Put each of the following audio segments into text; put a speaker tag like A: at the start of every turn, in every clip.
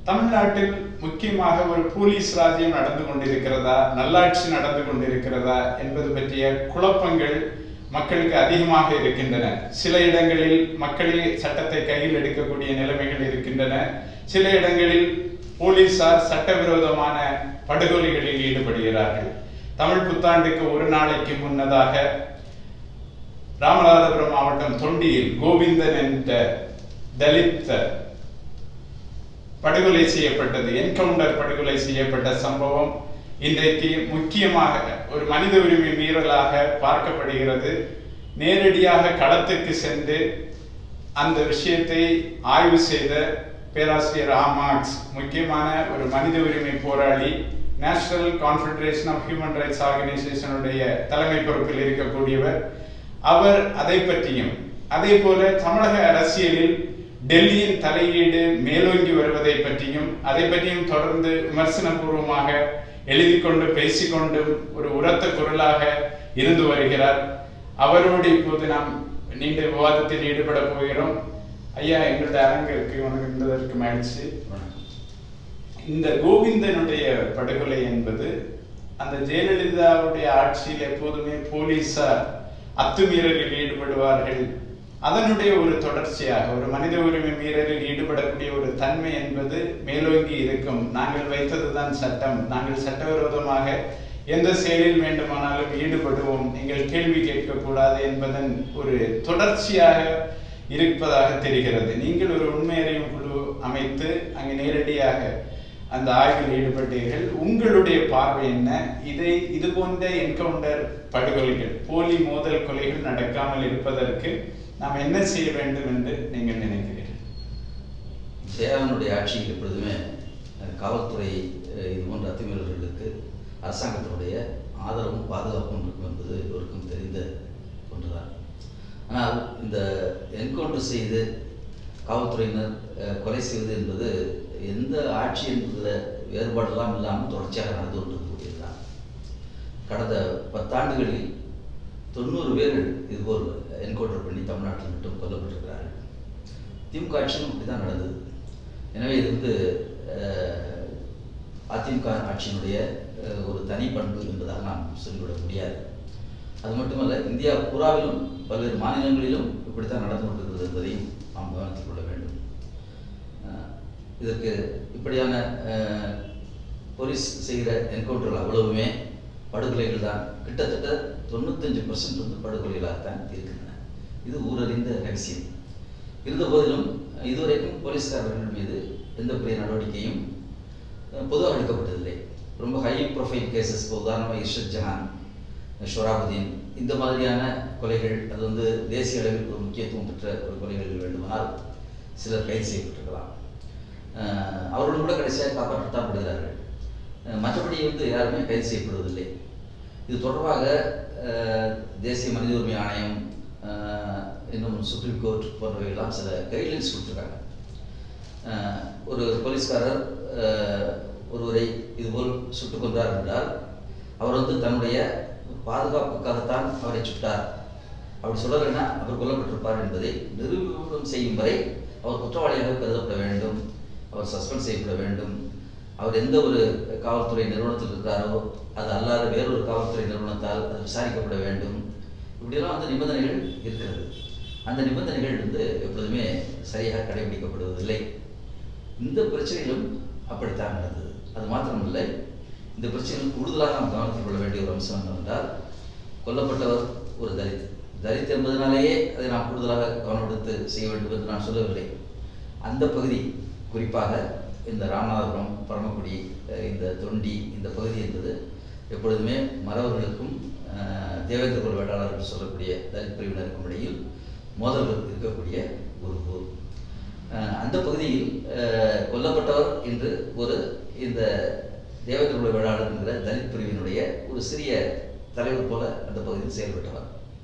A: தமிழ்நாட்டில் முக்கியமாக ஒரு போலீஸ் ராஜ்யம் நடந்து கொண்டிருக்கிறதா நல்லாட்சி நடந்து கொண்டிருக்கிறதா என்பது பற்றிய குழப்பங்கள் மக்களுக்கு அதிகமாக இருக்கின்றன சில இடங்களில் மக்களே சட்டத்தை கையில் எடுக்கக்கூடிய நிலைமைகள் இருக்கின்றன சில இடங்களில் போலீசார் சட்டவிரோதமான படுகொலைகளில் ஈடுபடுகிறார்கள் தமிழ் புத்தாண்டுக்கு ஒரு நாளைக்கு முன்னதாக ராமநாதபுரம் மாவட்டம் தொண்டியில் கோவிந்தன் என்ற தலித் படுகொலை செய்யப்பட்டது என்கவுண்டர் படுகொலை செய்யப்பட்ட சம்பவம் இன்றைக்கு முக்கியமாக ஒரு மனித உரிமை மீறலாக பார்க்கப்படுகிறது நேரடியாக களத்துக்கு சென்று அந்த விஷயத்தை ஆய்வு செய்த பேராசிரியர் ஆமாக்ஸ் முக்கியமான ஒரு மனித உரிமை போராளி National Confederation of Human Rights ஆர்கனைசேஷனுடைய தலைமை பொறுப்பில் இருக்கக்கூடியவர் அவர் அதை பற்றியும் அதே போல தமிழக அரசியலில் டெல்லியின் தலையீடு மேலோங்கி வருவதை பற்றியும் அதை பற்றியும் தொடர்ந்து விமர்சனபூர்வமாக எழுதி கொண்டு பேசிக்கொண்டும் ஒரு உரத்த குரலாக இருந்து வருகிறார் அவரோடு இப்போது நாம் நீண்ட விவாதத்தில் ஈடுபட போகிறோம் ஐயா எங்களுடைய அரங்கிற்கு வணங்குவதற்கு மகிழ்ச்சி இந்த கோவிந்தனுடைய படுகொலை என்பது அந்த ஜெயலலிதாவுடைய ஆட்சியில் எப்போதுமே போலீசார் அத்துமீறலில் ஈடுபடுவார்கள் அதனுடைய ஒரு தொடர்ச்சியாக ஒரு மனித உரிமை மீறலில் ஈடுபடக்கூடிய ஒரு தன்மை என்பது மேலோங்கி இருக்கும் நாங்கள் வைத்ததுதான் சட்டம் நாங்கள் சட்டவிரோதமாக எந்த செயலில் வேண்டுமானாலும் ஈடுபடுவோம் நீங்கள் கேள்வி கேட்கக்கூடாது என்பதன் ஒரு தொடர்ச்சியாக இருப்பதாக தெரிகிறது நீங்கள் ஒரு உண்மை அறியும் குழு அமைத்து அங்கு நேரடியாக அந்த ஆய்வில் ஈடுபட்டீர்கள் உங்களுடைய பார்வை என்ன இதை இது போன்ற என்கவுண்டர் படுகொலைகள் போலி மோதல் கொலைகள் நடக்காமல் இருப்பதற்கு நாம் என்ன செய்ய வேண்டும் என்று நீங்கள் நினைக்கிறீர்கள்
B: ஜெயாவினுடைய ஆட்சியில் எப்பொழுதுமே அஹ், காவல்துறை அஹ், இது போன்ற அத்துமீறல்களுக்கு அரசாங்கத்தினுடைய ஆதரவும் பாதுகாப்பும் இருக்கும் என்பது எல்லோருக்கும் தெரிந்த ஒன்றுதான் ஆனால் இந்த என்கவுண்டர் செய்து காவல்துறையினர் அஹ், கொலை செய்வது என்பது எந்த ஆட்சி என்பதில் வேறுபாடெல்லாம் இல்லாமல் தொடர்ச்சியாக நடந்து கொண்டிருக்கக்கூடியதுதான் கடந்த பத்தாண்டுகளில் தொண்ணூறு பேர்கள் இதுபோல் என்கவுண்டர் பண்ணி தமிழ்நாட்டில் மட்டும் கொல்லப்பட்டிருக்கிறார்கள் திமுக ஆட்சியும் இப்படிதான் நடந்தது எனவே இது வந்து அஹ், அதிமுக ஆட்சியினுடைய அஹ், ஒரு தனி பண்பு என்பதாக நாம் சொல்லிவிட முடியாது அது மட்டுமல்ல இந்தியா பூராவிலும் பல்வேறு மாநிலங்களிலும் இப்படித்தான் நடந்து கொண்டிருக்கிறது என்பதையும் நாம் கவனத்தில் கொள்ள வேண்டும் அஹ், இதற்கு இப்படியான அஹ், போலீஸ் செய்கிற என்கவுண்டர்கள் அவ்வளவுமே படுகொலைகள் தான் கிட்டத்தட்ட தொண்ணூத்தஞ்சு பர்சன்ட் வந்து படுகொலைகளாகத்தான் இருக்கின்றன இது ஊரறிந்த ரகசியம் இருந்த போதிலும் இதுவரைக்கும் போலீஸ்காரர்கள் மீது எந்த பெரிய நடவடிக்கையும் அஹ், பொதுவாக எடுக்கப்பட்டதில்லை ரொம்ப ஹை ப்ரொஃபைல் கேசஸ் இப்போ உதாரணமாக இர்ஷத் ஜஹான் ஷொராபுதீன் இந்த மாதிரியான கொலைகள் அது வந்து தேசிய அளவில் ஒரு முக்கியத்துவம் பெற்ற ஒரு கொலைகள் வேண்டுமானால் சிலர் கைது செய்யப்பட்டிருக்கலாம் அஹ், அவர்களும் கூட கடைசியாக காப்பாற்றத்தான் படுகிறார்கள் அஹ், மற்றபடி வந்து யாருமே கைது செய்யப்படுவதில்லை இது தொடர்பாக அஹ், தேசிய மனித உரிமை ஆணையம் அஹ், இன்னும் சுப்ரீம் கோர்ட் போன்றவையெல்லாம் சில கைட்லைன்ஸ் கொடுத்துருக்காங்க அஹ், ஒரு போலீஸ்காரர் அஹ், ஒருவரை இதுபோல் சுட்டுக் கொன்றார் என்றால் அவர் வந்து தன்னுடைய பாதுகாப்புக்காகத்தான் அவரை சுட்டார் அப்படி சொல்லலைன்னா அவர் கொல்லப்பட்டிருப்பார் என்பதை நிரூபணம் செய்யும் வரை அவர் குற்றவாளியாக கருதப்பட வேண்டும் அவர் சஸ்பெண்ட் செய்யப்பட வேண்டும் அவர் எந்த ஒரு காவல்துறை நிறுவனத்தில் இருக்கிறாரோ அது அல்லாத வேறொரு காவல்துறை நிறுவனத்தால் அது விசாரிக்கப்பட வேண்டும் இப்படியெல்லாம் அந்த நிபந்தனைகள் இருக்கிறது அந்த நிபந்தனைகள் வந்து எப்பொழுதுமே சரியாக கடைபிடிக்கப்படுவதில்லை இந்த பிரச்சனையிலும் அப்படித்தான் நடந்தது அது மாத்திரமில்லை இந்த பிரச்சனையில் கூடுதலாக நாம் கவனத்தில் கொள்ள வேண்டிய ஒரு அம்சம் என்னவென்றால் கொல்லப்பட்டவர் ஒரு தலித் தலித் என்பதனாலேயே அதை நாம் கூடுதலாக கவனம் எடுத்து செய்ய வேண்டும் என்று நான் சொல்லவில்லை அந்த பகுதி குறிப்பாக இந்த ராமநாதபுரம் பரமக்குடி அஹ், இந்த தொண்டி இந்த பகுதி என்பது எப்பொழுதுமே மறவர்களுக்கும் அஹ், தேவேந்திர குல வேளாளர் என்று சொல்லக்கூடிய தலித் பிரிவினருக்கும் இடையில் மோதல்கள் இருக்கக்கூடிய ஒரு ஊர் அஹ், அந்த பகுதியில் அஹ், கொல்லப்பட்டவர் என்று ஒரு இந்த தேவேந்திர குல வேளாளர் என்கிற தலித் பிரிவினுடைய ஒரு சிறிய தலைவர் போல அந்த பகுதியில் செயல்பட்டவர்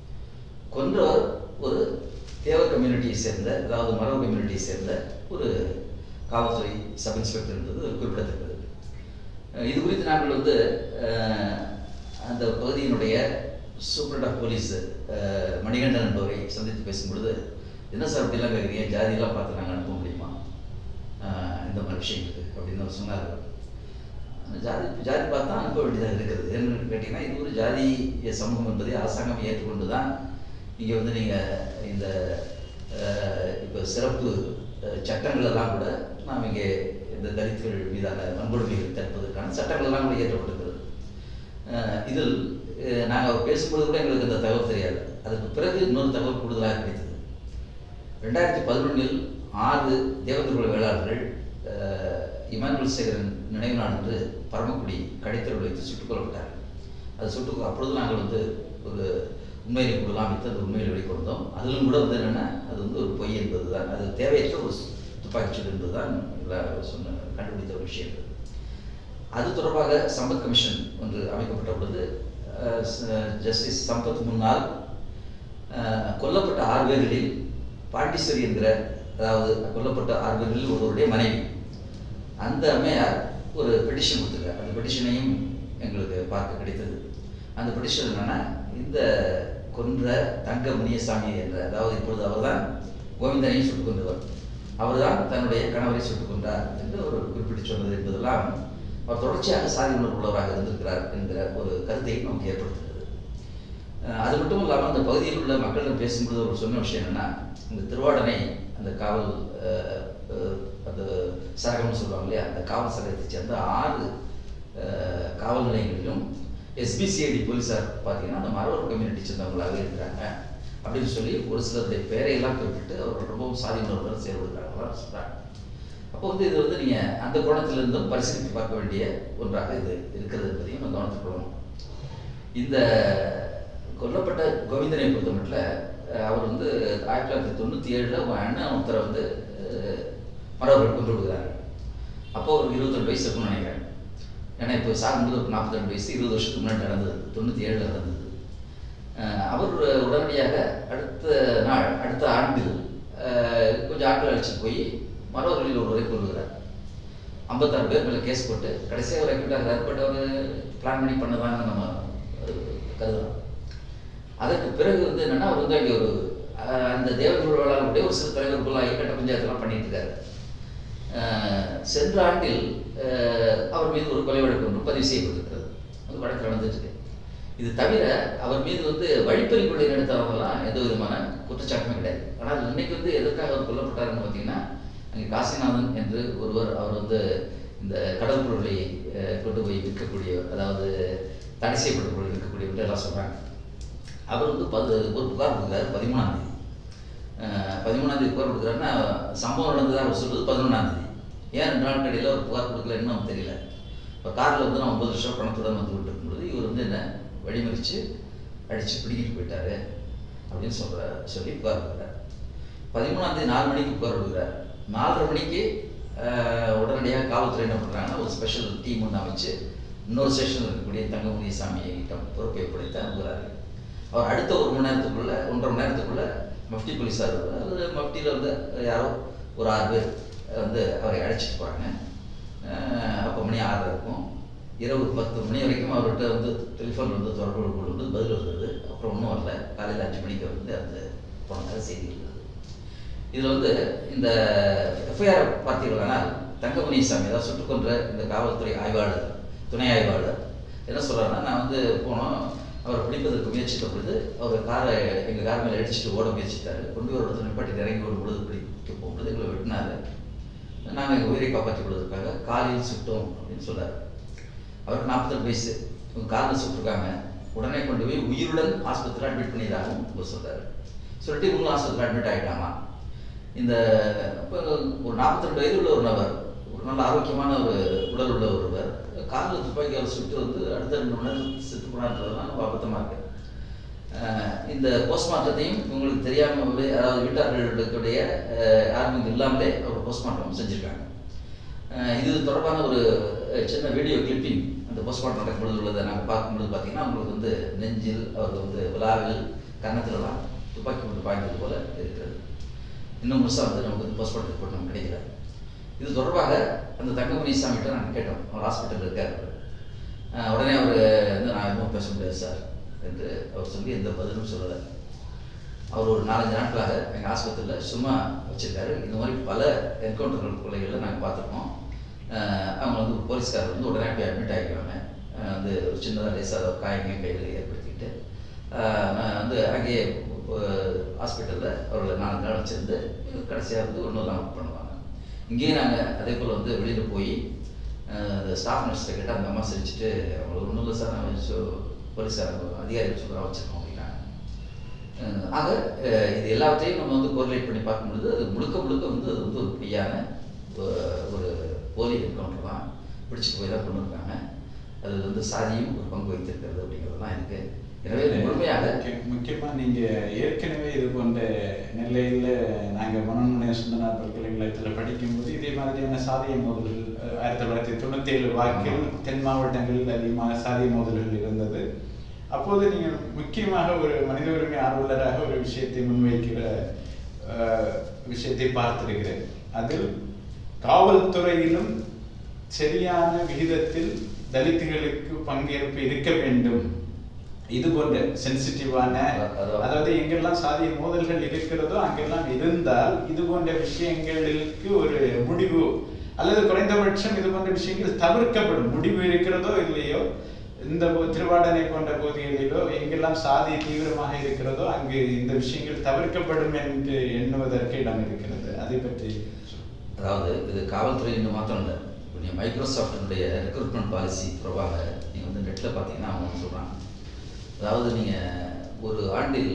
B: கொன்றவர் ஒரு தேவ கம்யூனிட்டியை சேர்ந்த அதாவது மரபு கம்யூனிட்டியை சேர்ந்த ஒரு காவல்துறை சப் இன்ஸ்பெக்டர் என்பது குறிப்பிடத்தக்கது அஹ் இது குறித்து நாங்கள் வந்து அஹ், அந்த பகுதியினுடைய சூப்பரண்ட் ஆஃப் போலீஸ் அஹ், மணிகண்டன் என்பவரை சந்தித்து பேசும் பொழுது என்ன சார் அப்படிலாம் கேட்குறீங்க ஜாதியெல்லாம் பார்த்து நாங்கள் அனுப்ப முடியுமா அஹ், இந்த மாதிரி விஷயங்களுக்கு அப்படின்னு அவர் சொன்னார் ஜாதி ஜாதி பார்த்தா அனுப்ப வேண்டியதாக இருக்கிறது என்னன்னு கேட்டிங்கன்னா இது ஒரு ஜாதிய சமூகம் என்பதை அரசாங்கம் ஏற்றுக்கொண்டு தான் இங்கே வந்து நீங்கள் இந்த இப்போ சிறப்பு அஹ், சட்டங்கள் எல்லாம் கூட நாம் இங்கே இந்த தலித்துகள் மீதான வன்கொடுமைகள் தடுப்பதற்கான சட்டங்கள் எல்லாம் கூட ஏற்றப்பட்டிருக்கிறது அஹ், இதில் நாங்கள் அவர் பேசும்போது கூட எங்களுக்கு இந்த தகவல் தெரியாது அதுக்கு பிறகு இன்னொரு தகவல் கூடுதலாக கிடைத்தது ரெண்டாயிரத்தி பதினொன்றில் ஆறு தேவதகுல வேளாளர்கள் அஹ், இமானுவல் சேகரன் நினைவு நாள் என்று பரமக்குடி கடைத்தெருவில் வைத்து சுட்டுக் கொல்லப்பட்டார்கள் அது சுட்டு அப்பொழுது நாங்கள் வந்து ஒரு உண்மையை கூடலாம் வைத்து அந்த உண்மையை வெளிக்கொண்டோம் அதிலும் கூட வந்து என்னென்னா அது வந்து ஒரு பொய் என்பது தான் அது தேவையற்ற ஒரு துப்பாக்கிச்சூடு என்பது தான் சொன்ன கண்டுபிடித்த ஒரு விஷயம் அது தொடர்பாக சம்பத் கமிஷன் ஒன்று அமைக்கப்பட்ட பொழுது அஹ், ச- ஜஸ்டிஸ் சம்பத் முன்னால் அஹ், கொல்லப்பட்ட ஆறு பேர்களில் பாண்டீஸ்வரி என்கிற அதாவது கொல்லப்பட்ட ஆறு பேர்களில் ஒருவருடைய மனைவி அந்த அம்மையார் ஒரு பெட்டிஷன் கொடுத்துருக்காரு அந்த பெட்டிஷனையும் எங்களுக்கு பார்க்க கிடைத்தது அந்த பெட்டிஷன் என்னன்னா இந்த கொன்ற தங்க முனியசாமி என்ற அதாவது இப்பொழுது அவர்தான் கோவிந்தனையும் சுட்டுக் கொண்டவர் அவர்தான் தன்னுடைய கணவரை சுட்டுக் கொண்டார் என்று ஒரு குறிப்பிட்டு சொன்னது என்பதெல்லாம் அவர் தொடர்ச்சியாக சாதி உணர்வு உள்ளவராக இருந்திருக்கிறார் என்கிற ஒரு கருத்தையும் நமக்கு ஏற்படுத்துகிறது அஹ் அது மட்டும் இல்லாமல் அந்த பகுதியில் உள்ள மக்களிடம் பேசும்போது அவர் சொன்ன விஷயம் என்னன்னா இந்த திருவாடனை அந்த காவல் அஹ், அஹ், அந்த சரகம்னு சொல்லுவாங்க இல்லையா அந்த காவல் சரகத்தை சேர்ந்த ஆறு அஹ், காவல் நிலையங்களிலும் எஸ்பிசிஐடி போலீஸார் பார்த்தீங்கன்னா அந்த மரவர் கம்யூனிட்டி சேர்ந்தவங்களாக இருக்கிறாங்க அப்படின்னு சொல்லி ஒரு சிலருடைய பெயரையெல்லாம் குறிப்பிட்டு அவர்கள் ரொம்பவும் சாதி உணர்வுடன் செயல்படுகிறாங்க சொல்கிறாங்க அப்போ வந்து இது வந்து நீங்கள் அந்த கோணத்திலிருந்தும் பரிசீலித்து பார்க்க வேண்டிய ஒன்றாக இது இருக்கிறது என்பதையும் நம்ம கவனத்துக் கொள்ளணும் இந்த கொல்லப்பட்ட கோவிந்தனை பொறுத்த மட்டும் அவர் வந்து ஆயிரத்தி தொள்ளாயிரத்தி தொண்ணூற்றி ஏழில் அண்ணன் ஒருத்தரை வந்து அஹ், மறவர்கள் கொண்டு விடுகிறார் அப்போ ஒரு இருபத்தெண்டு வயசு இருக்கும்னு நினைக்கிறேன் ஏன்னா இப்போ சாகும்போது ஒரு நாற்பத்தி ரெண்டு வயசு இருபது வருஷத்துக்கு முன்னாடி நடந்தது தொண்ணூற்றி ஏழில் நடந்தது அஹ், அவர் உடனடியாக அடுத்த நாள் அடுத்த ஆண்டில் அஹ், கொஞ்சம் ஆட்கள் அழைச்சிட்டு போய் மறவர்களில் ஒருவரை கொள்ளுகிறார் ஐம்பத்தாறு பேர் மேலே கேஸ் போட்டு கடைசியாக அவர் ரெக்ரூட் ஆகிறார் பட் அவர் பிளான் பண்ணி பண்ணதான்னு நம்ம அஹ், கருதுறோம் அதற்கு பிறகு வந்து என்னன்னா அவர் வந்து அங்கே ஒரு அஹ், அந்த தேவர்கள் வேளாளருடைய ஒரு சில தலைவர்கள் கட்ட பஞ்சாயத்துலாம் பண்ணிட்டு இருக்காரு அஹ், சென்ற ஆண்டில் அஹ், அவர் மீது ஒரு கொலை வழக்கு ஒன்று பதிவு செய்யப்பட்டிருக்கிறது அந்த வழக்கு நடந்துட்டு இருக்கு இது தவிர அவர் மீது வந்து வழிப்பறி கொள்ளை நடத்தவங்கலாம் எந்த விதமான குற்றச்சாட்டுமே கிடையாது ஆனால் இன்னைக்கு வந்து எதற்காக அவர் கொல்லப்பட்டாருன்னு பார்த்தீங்கன்னா அங்கே காசிநாதன் என்று ஒருவர் அவர் வந்து இந்த கடல் பொருளை அஹ், கொண்டு போய் விற்கக்கூடியவர் அதாவது தடை செய்யப்பட்ட பொருள் விற்கக்கூடியவர் எல்லாம் சொல்கிறாங்க அவர் வந்து பது ஒரு புகார் கொடுக்குறாரு பதிமூணாம் தேதி அஹ், பதிமூணாம் தேதி புகார் கொடுக்குறாருன்னா சம்பவம் நடந்ததாக அவர் சொல்றது பதினொன்றாம் தேதி ஏன் ரெண்டு நாள் கடையில் அவர் புகார் கொடுக்கலன்னு நமக்கு தெரியல இப்போ காரில் வந்து நான் ஒன்பது லட்சம் பணத்துடன் வந்து விட்டு இருக்கும்பொழுது இவர் வந்து என்ன வழிமறிச்சு அடித்து பிடிக்கிட்டு போயிட்டாரு அப்படின்னு சொல்ற சொல்லி புகார் கொடுக்குறாரு பதிமூணாம் தேதி நாலு மணிக்கு புகார் கொடுக்குறாரு நாலரை மணிக்கு அஹ், உடனடியாக காவல்துறை என்ன பண்ணுறாங்கன்னா ஒரு ஸ்பெஷல் டீம் ஒன்று அமைச்சு இன்னொரு ஸ்டேஷனில் இருக்கக்கூடிய தங்கமுனி சாமியிடம் பொறுப்பை ஒப்படைத்து அனுப்புகிறாரு அவர் அடுத்த ஒரு மணி நேரத்துக்குள்ள ஒன்றரை மணி நேரத்துக்குள்ள மஃப்டி போலீஸார் அது மஃப்டியில் வந்து யாரோ ஒரு ஆறு பேர் வந்து அவரை அழைச்சிட்டு போகிறாங்க அப்போ மணி ஆறு இருக்கும் இரவு பத்து மணி வரைக்கும் அவர்கிட்ட வந்து டெலிஃபோன் வந்து தொடர்பு கொண்டு பதில் வந்தது அப்புறம் ஒன்றும் வரல காலையில் அஞ்சு மணிக்கு வந்து அந்த போனதாக செய்தி இருந்தது இதில் வந்து இந்த எஃப்ஐஆர் பார்த்தீர்களானால் தங்கமணி சாமி அதாவது சுட்டுக் கொன்ற இந்த காவல்துறை ஆய்வாளர் துணை ஆய்வாளர் என்ன சொல்றாருன்னா நான் வந்து போனோம் அவரை பிடிப்பதற்கு முயற்சித்த பொழுது அவர் காரை எங்கள் கார் மேலே அடிச்சுட்டு ஓட முயற்சித்தாரு கொண்டு ஒரு இடத்துல நிப்பாட்டி இறங்கி ஒரு பொழுது பிடிக்க போகும்போது எங்களை வெட்டினாரு நாங்கள் எங்கள் உயிரை காப்பாற்றிக் கொள்வதற்காக காலையில் சுட்டோம் அப்படின்னு சொல்றாரு அவருக்கு நாற்பத்தெட்டு வயசு இவங்க காலில் சுட்டிருக்காங்க உடனே கொண்டு போய் உயிருடன் ஆஸ்பத்திரியில் அட்மிட் பண்ணியதாகவும் இவர் சொல்றாரு சொல்லிட்டு இவங்களும் ஆஸ்பத்திரியில் அட்மிட் ஆகிட்டாமா இந்த இப்போ ஒரு நாற்பத்தி ரெண்டு வயது உள்ள ஒரு நபர் ஒரு நல்ல ஆரோக்கியமான ஒரு உடல் உள்ள ஒருவர் காலில் துப்பாக்கியால் சுட்டு வந்து அடுத்த ரெண்டு மணி நேரம் செத்து போனான்றதுலாம் ரொம்ப அபத்தமாக இருக்கு அஹ் இந்த போஸ்ட்மார்ட்டத்தையும் உங்களுக்கு தெரியாமலே அதாவது வீட்டார்களுடைய அஹ், யாரும் இங்க இல்லாமலே ஒரு போஸ்ட்மார்ட்டம் செஞ்சுருக்காங்க அஹ் இது தொடர்பான ஒரு அஹ், சின்ன வீடியோ கிளிப்பிங் அந்த போஸ்ட்மார்ட்டம் நடக்கும்பொழுது உள்ளதை நாங்கள் பார்க்கும்பொழுது பார்த்தீங்கன்னா உங்களுக்கு வந்து நெஞ்சில் அவர் வந்து விழாவில் கன்னத்திலலாம் துப்பாக்கி கொண்டு பாய்ந்தது போல இருக்கிறது இன்னும் முழுசாக வந்து நமக்கு வந்து போஸ்ட்மார்ட்டம் ரிப்போர்ட் நமக்கு கிடைக்கல இது தொடர்பாக அந்த தங்கமணி சாமிகிட்ட நாங்கள் கேட்டோம் அவர் ஹாஸ்பிட்டலில் இருக்கார் அஹ் உடனே அவர் வந்து நான் எதுவும் பேச முடியாது சார் என்று அவர் சொல்லி எந்த பதிலும் சொல்லலை அவர் ஒரு நாலஞ்சு நாட்களாக எங்கள் ஆஸ்பத்திரியில் சும்மா வச்சுருக்காரு இந்த மாதிரி பல என்கவுண்டர்கள் கொலைகளில் நாங்கள் பார்த்துருக்கோம் அஹ் அவங்க வந்து போலீஸ்காரர் வந்து உடனே போய் அட்மிட் ஆகிக்குவாங்க அஹ் வந்து ஒரு சின்னதாக லேசாக காயங்க கையில் ஏற்படுத்திக்கிட்டு அஹ் நான் வந்து அங்கேயே ஹாஸ்பிட்டலில் அவர்களை நாலு நாள் வச்சுருந்து கடைசியாக வந்து ஒன்றும் இல்லாமல் பண்ணுவாங்க இங்கேயும் நாங்கள் அதே போல் வந்து வெளியில் போய் அஹ் அந்த ஸ்டாஃப் நர்ஸ்கிட்ட கேட்டால் அந்த அம்மா சிரிச்சுட்டு அவங்களுக்கு ஒன்றும் இல்லை சார் நான் வச்சு போலீஸ்காரங்க அதிகாரி சொல்கிறா வச்சுருக்கோம் அப்படின்னாங்க அஹ் ஆக அஹ் இது எல்லாவற்றையும் நம்ம வந்து கோரிலேட் பண்ணி பார்க்கும்பொழுது அது முழுக்க முழுக்க வந்து அது வந்து ஒரு பொய்யான ஒ- ஒரு போலி என்கவுண்டர் தான் பிடிச்சிட்டு போய் தான் கொண்டு வந்தாங்க அது வந்து சாதியும் ஒரு பங்கு வைத்திருக்கிறது அப்படிங்கிறதுலாம் இருக்கு எனவே இது முழுமையாக
A: முக்கிய- முக்கியமா நீங்க ஏற்கனவே இது போன்ற நெல்லையில் நாங்க மனோன்மணிய சுந்தரனார் பல்கலைக்கழகத்தில் படிக்கும்போது இதே மாதிரியான சாதிய மோதல்கள் அஹ், ஆயிரத்தி தொள்ளாயிரத்தி தொண்ணூத்தி ஏழு வாக்கில் தென் மாவட்டங்களில் அதிகமாக சாதிய மோதல்கள் இருந்தது அப்போது நீங்க முக்கியமாக ஒரு மனித உரிமை ஆர்வலராக ஒரு விஷயத்தை முன்வைக்கிற அஹ், விஷயத்தை பார்த்திருக்கிறேன் அதில் காவல்துறையிலும் சரியான விகிதத்தில் தலித்துகளுக்கு பங்கேற்பு இருக்க வேண்டும் இது போன்ற சென்சிட்டிவான
B: அதாவது-
A: அதாவது எங்கெல்லாம் சாதிய மோதல்கள் இருக்கிறதோ அங்கெல்லாம் இருந்தால் இது போன்ற விஷயங்களுக்கு ஒரு முடிவு அல்லது குறைந்தபட்சம் இது போன்ற விஷயங்கள் தவிர்க்கப்படும் முடிவு இருக்கிறதோ இல்லையோ இந்த போ- திருவாடனை போன்ற பகுதிகளிலோ எங்கெல்லாம் சாதி தீவிரமாக இருக்கிறதோ அங்கு இந்த விஷயங்கள் தவிர்க்கப்படும் என்று எண்ணுவதற்கு இடம் இருக்கிறது அதை பற்றி சொல்லுங்க.
B: அதாவது இது காவல்துறை இன்னும் மாத்திரம் இல்லை இப்போ நீங்கள் மைக்ரோசாஃப்டினுடைய ரெக்ரூட்மெண்ட் பாலிசி தொடர்பாக நீங்கள் வந்து நெட்டில் பார்த்தீங்கன்னா அவங்க வந்து சொல்கிறாங்க அதாவது நீங்கள் ஒரு ஆண்டில்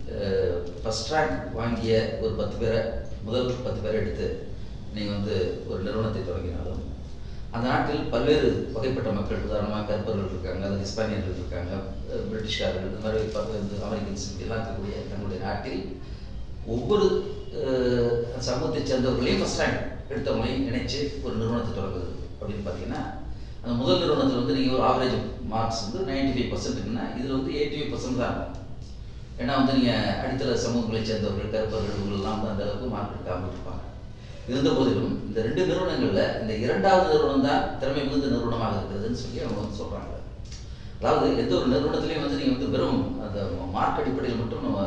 B: ஃபஸ்ட் ரேங்க் வாங்கிய ஒரு பத்து பேரை முதல் பத்து பேரை எடுத்து நீங்கள் வந்து ஒரு நிறுவனத்தை தொடங்கினாலும் அந்த நாட்டில் பல்வேறு வகைப்பட்ட மக்கள் உதாரணமாக கருப்பர்கள் இருக்காங்க அல்லது ஹிஸ்பானியர்கள் இருக்காங்க அஹ் பிரிட்டிஷ்காரர்கள் இந்த மாதிரி பல இந்த அமெரிக்கன்ஸ் எல்லாம் இருக்கக்கூடிய தங்களுடைய நாட்டில் ஒவ்வொரு அஹ், சமூகத்தைச் சேர்ந்தவர்களையும் ஃபஸ்ட் ரேங்க் எடுத்தவங்களையும் இணைச்சு ஒரு நிறுவனத்தை தொடங்குது அப்படின்னு பார்த்தீங்கன்னா அந்த முதல் நிறுவனத்தில் வந்து நீங்கள் ஒரு ஆவரேஜ் மார்க்ஸ் வந்து நைன்டி ஃபைவ் பர்சன்ட் இருக்குன்னா இதில் வந்து எயிட்டி ஃபைவ் பர்சன்ட் தான் இருக்கும் ஏன்னா வந்து நீங்கள் அடித்தள சமூகங்களைச் சேர்ந்தவர்கள் கருப்பர்கள் இவங்களெல்லாம் வந்து அந்த அளவுக்கு மார்க் எடுக்காமல் இருப்பாங்க இருந்த போதிலும் இந்த ரெண்டு நிறுவனங்களில் இந்த இரண்டாவது நிறுவனம் தான் திறமை மிகுந்த நிறுவனமாக இருக்கிறதுன்னு சொல்லி அவங்க வந்து சொல்கிறாங்க அதாவது எந்த ஒரு நிறுவனத்திலையும் வந்து நீங்கள் வந்து வெறும் அந்த மார்க் அடிப்படையில் மட்டும் நம்ம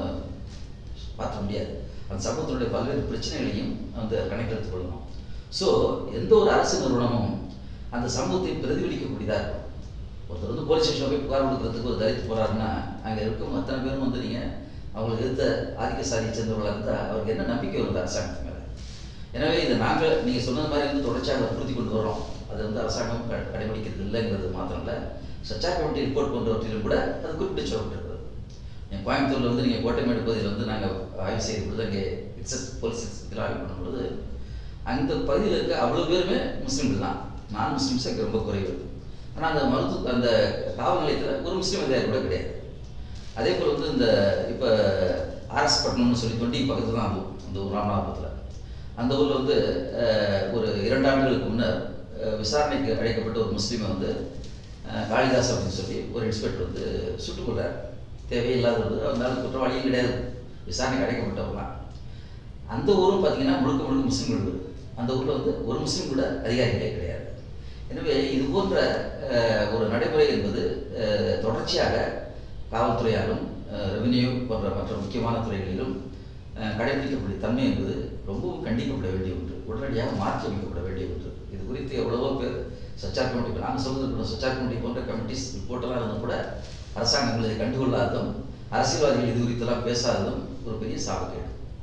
B: பார்க்க முடியாது அந்த சமூகத்தினுடைய பல்வேறு பிரச்சனைகளையும் அந்த கணக்கில் எடுத்துக்கொள்ளணும் ஸோ எந்த ஒரு அரசு நிறுவனமும் அந்த சமூகத்தை பிரதிபலிக்கக்கூடியதாக இருக்கும் ஒருத்தர் வந்து போலீஸ் ஸ்டேஷனில் போய் புகார் கொடுக்கறதுக்கு ஒரு தலித்து போகிறாருன்னா அங்கே இருக்கும் அத்தனை பேரும் வந்து நீங்கள் அவங்களுக்கு எதிர்த்த ஆதிக்க சாதியை சேர்ந்தவர்களாக இருந்தால் அவருக்கு என்ன நம்பிக்கை வருது அரசாங்கத்து மேலே எனவே இதை நாங்கள் நீங்கள் சொன்னது மாதிரி வந்து தொடர்ச்சியாக வற்புறுத்தி கொண்டு வரோம் அது வந்து அரசாங்கம் க- கடைபிடிக்கிறது இல்லைங்கிறது மாத்திரம் இல்லை சச்சா கமிட்டி ரிப்போர்ட் போன்றவற்றிலும் கூட அது குறிப்பிட்டு சொல்லப்பட்டிருக்கிறது என் கோயம்புத்தூரில் வந்து நீங்கள் கோட்டைமேடு பகுதியில் வந்து நாங்கள் ஆய்வு செய்த பொழுது அங்கே எக்ஸஸ் போலீஸ் இதில் ஆய்வு பண்ணும்பொழுது அந்த பகுதியில் இருக்க அவ்வளோ பேருமே முஸ்லீம்கள் தான் நான் முஸ்லீம்ஸ் அங்கே ரொம்ப குறைவு ஆனால் அந்த மருத்துவ அந்த காவல் நிலையத்தில் ஒரு முஸ்லீம் அதிகாரி கூட கிடையாது அதே போல் வந்து இந்த இப்போ ஆர்எஸ் பட்டணம்னு சொல்லி தொண்டி பக்கத்தில் தான் அதுவும் அந்த ஊர் ராமநாதபுரத்தில் அந்த ஊரில் வந்து அஹ், ஒரு இரண்டு ஆண்டுகளுக்கு முன்னர் அஹ், விசாரணைக்கு அழைக்கப்பட்ட ஒரு முஸ்லீமை வந்து அஹ், காளிதாஸ் அப்படின்னு சொல்லி ஒரு இன்ஸ்பெக்டர் வந்து சுட்டுக் கொள்றார் தேவையில்லாதது அவர் மேலே குற்றவாளியும் கிடையாது விசாரணைக்கு அழைக்கப்பட்டவர் தான் அந்த ஊரும் பார்த்தீங்கன்னா முழுக்க முழுக்க முஸ்லீம்கள் வீடு அந்த ஊரில் வந்து ஒரு முஸ்லீம் கூட அதிகாரிகளே கிடையாது எனவே இது போன்ற அஹ், ஒரு நடைமுறை என்பது அஹ், தொடர்ச்சியாக காவல்துறையாலும் ரெவென்யூ போன்ற மற்ற முக்கியமான துறைகளிலும் அஹ், கடைபிடிக்கக்கூடிய தன்மை என்பது ரொம்பவும் கண்டிக்கப்பட வேண்டிய ஒன்று உடனடியாக மாற்றி அமைக்கப்பட வேண்டிய ஒன்று இது குறித்து எவ்வளவோ பேர் சச்சார் கமிட்டி இப்போ நாங்கள் சொல்வதற்கு சச்சார் கமிட்டி போன்ற கமிட்டிஸ் ரிப்போர்ட்டெல்லாம் இருந்தும் கூட அரசாங்கங்கள் இதை கண்டுகொள்ளாததும் அரசியல்வாதிகள் இது குறித்தெல்லாம் பேசாததும் ஒரு பெரிய சாபக்கேடு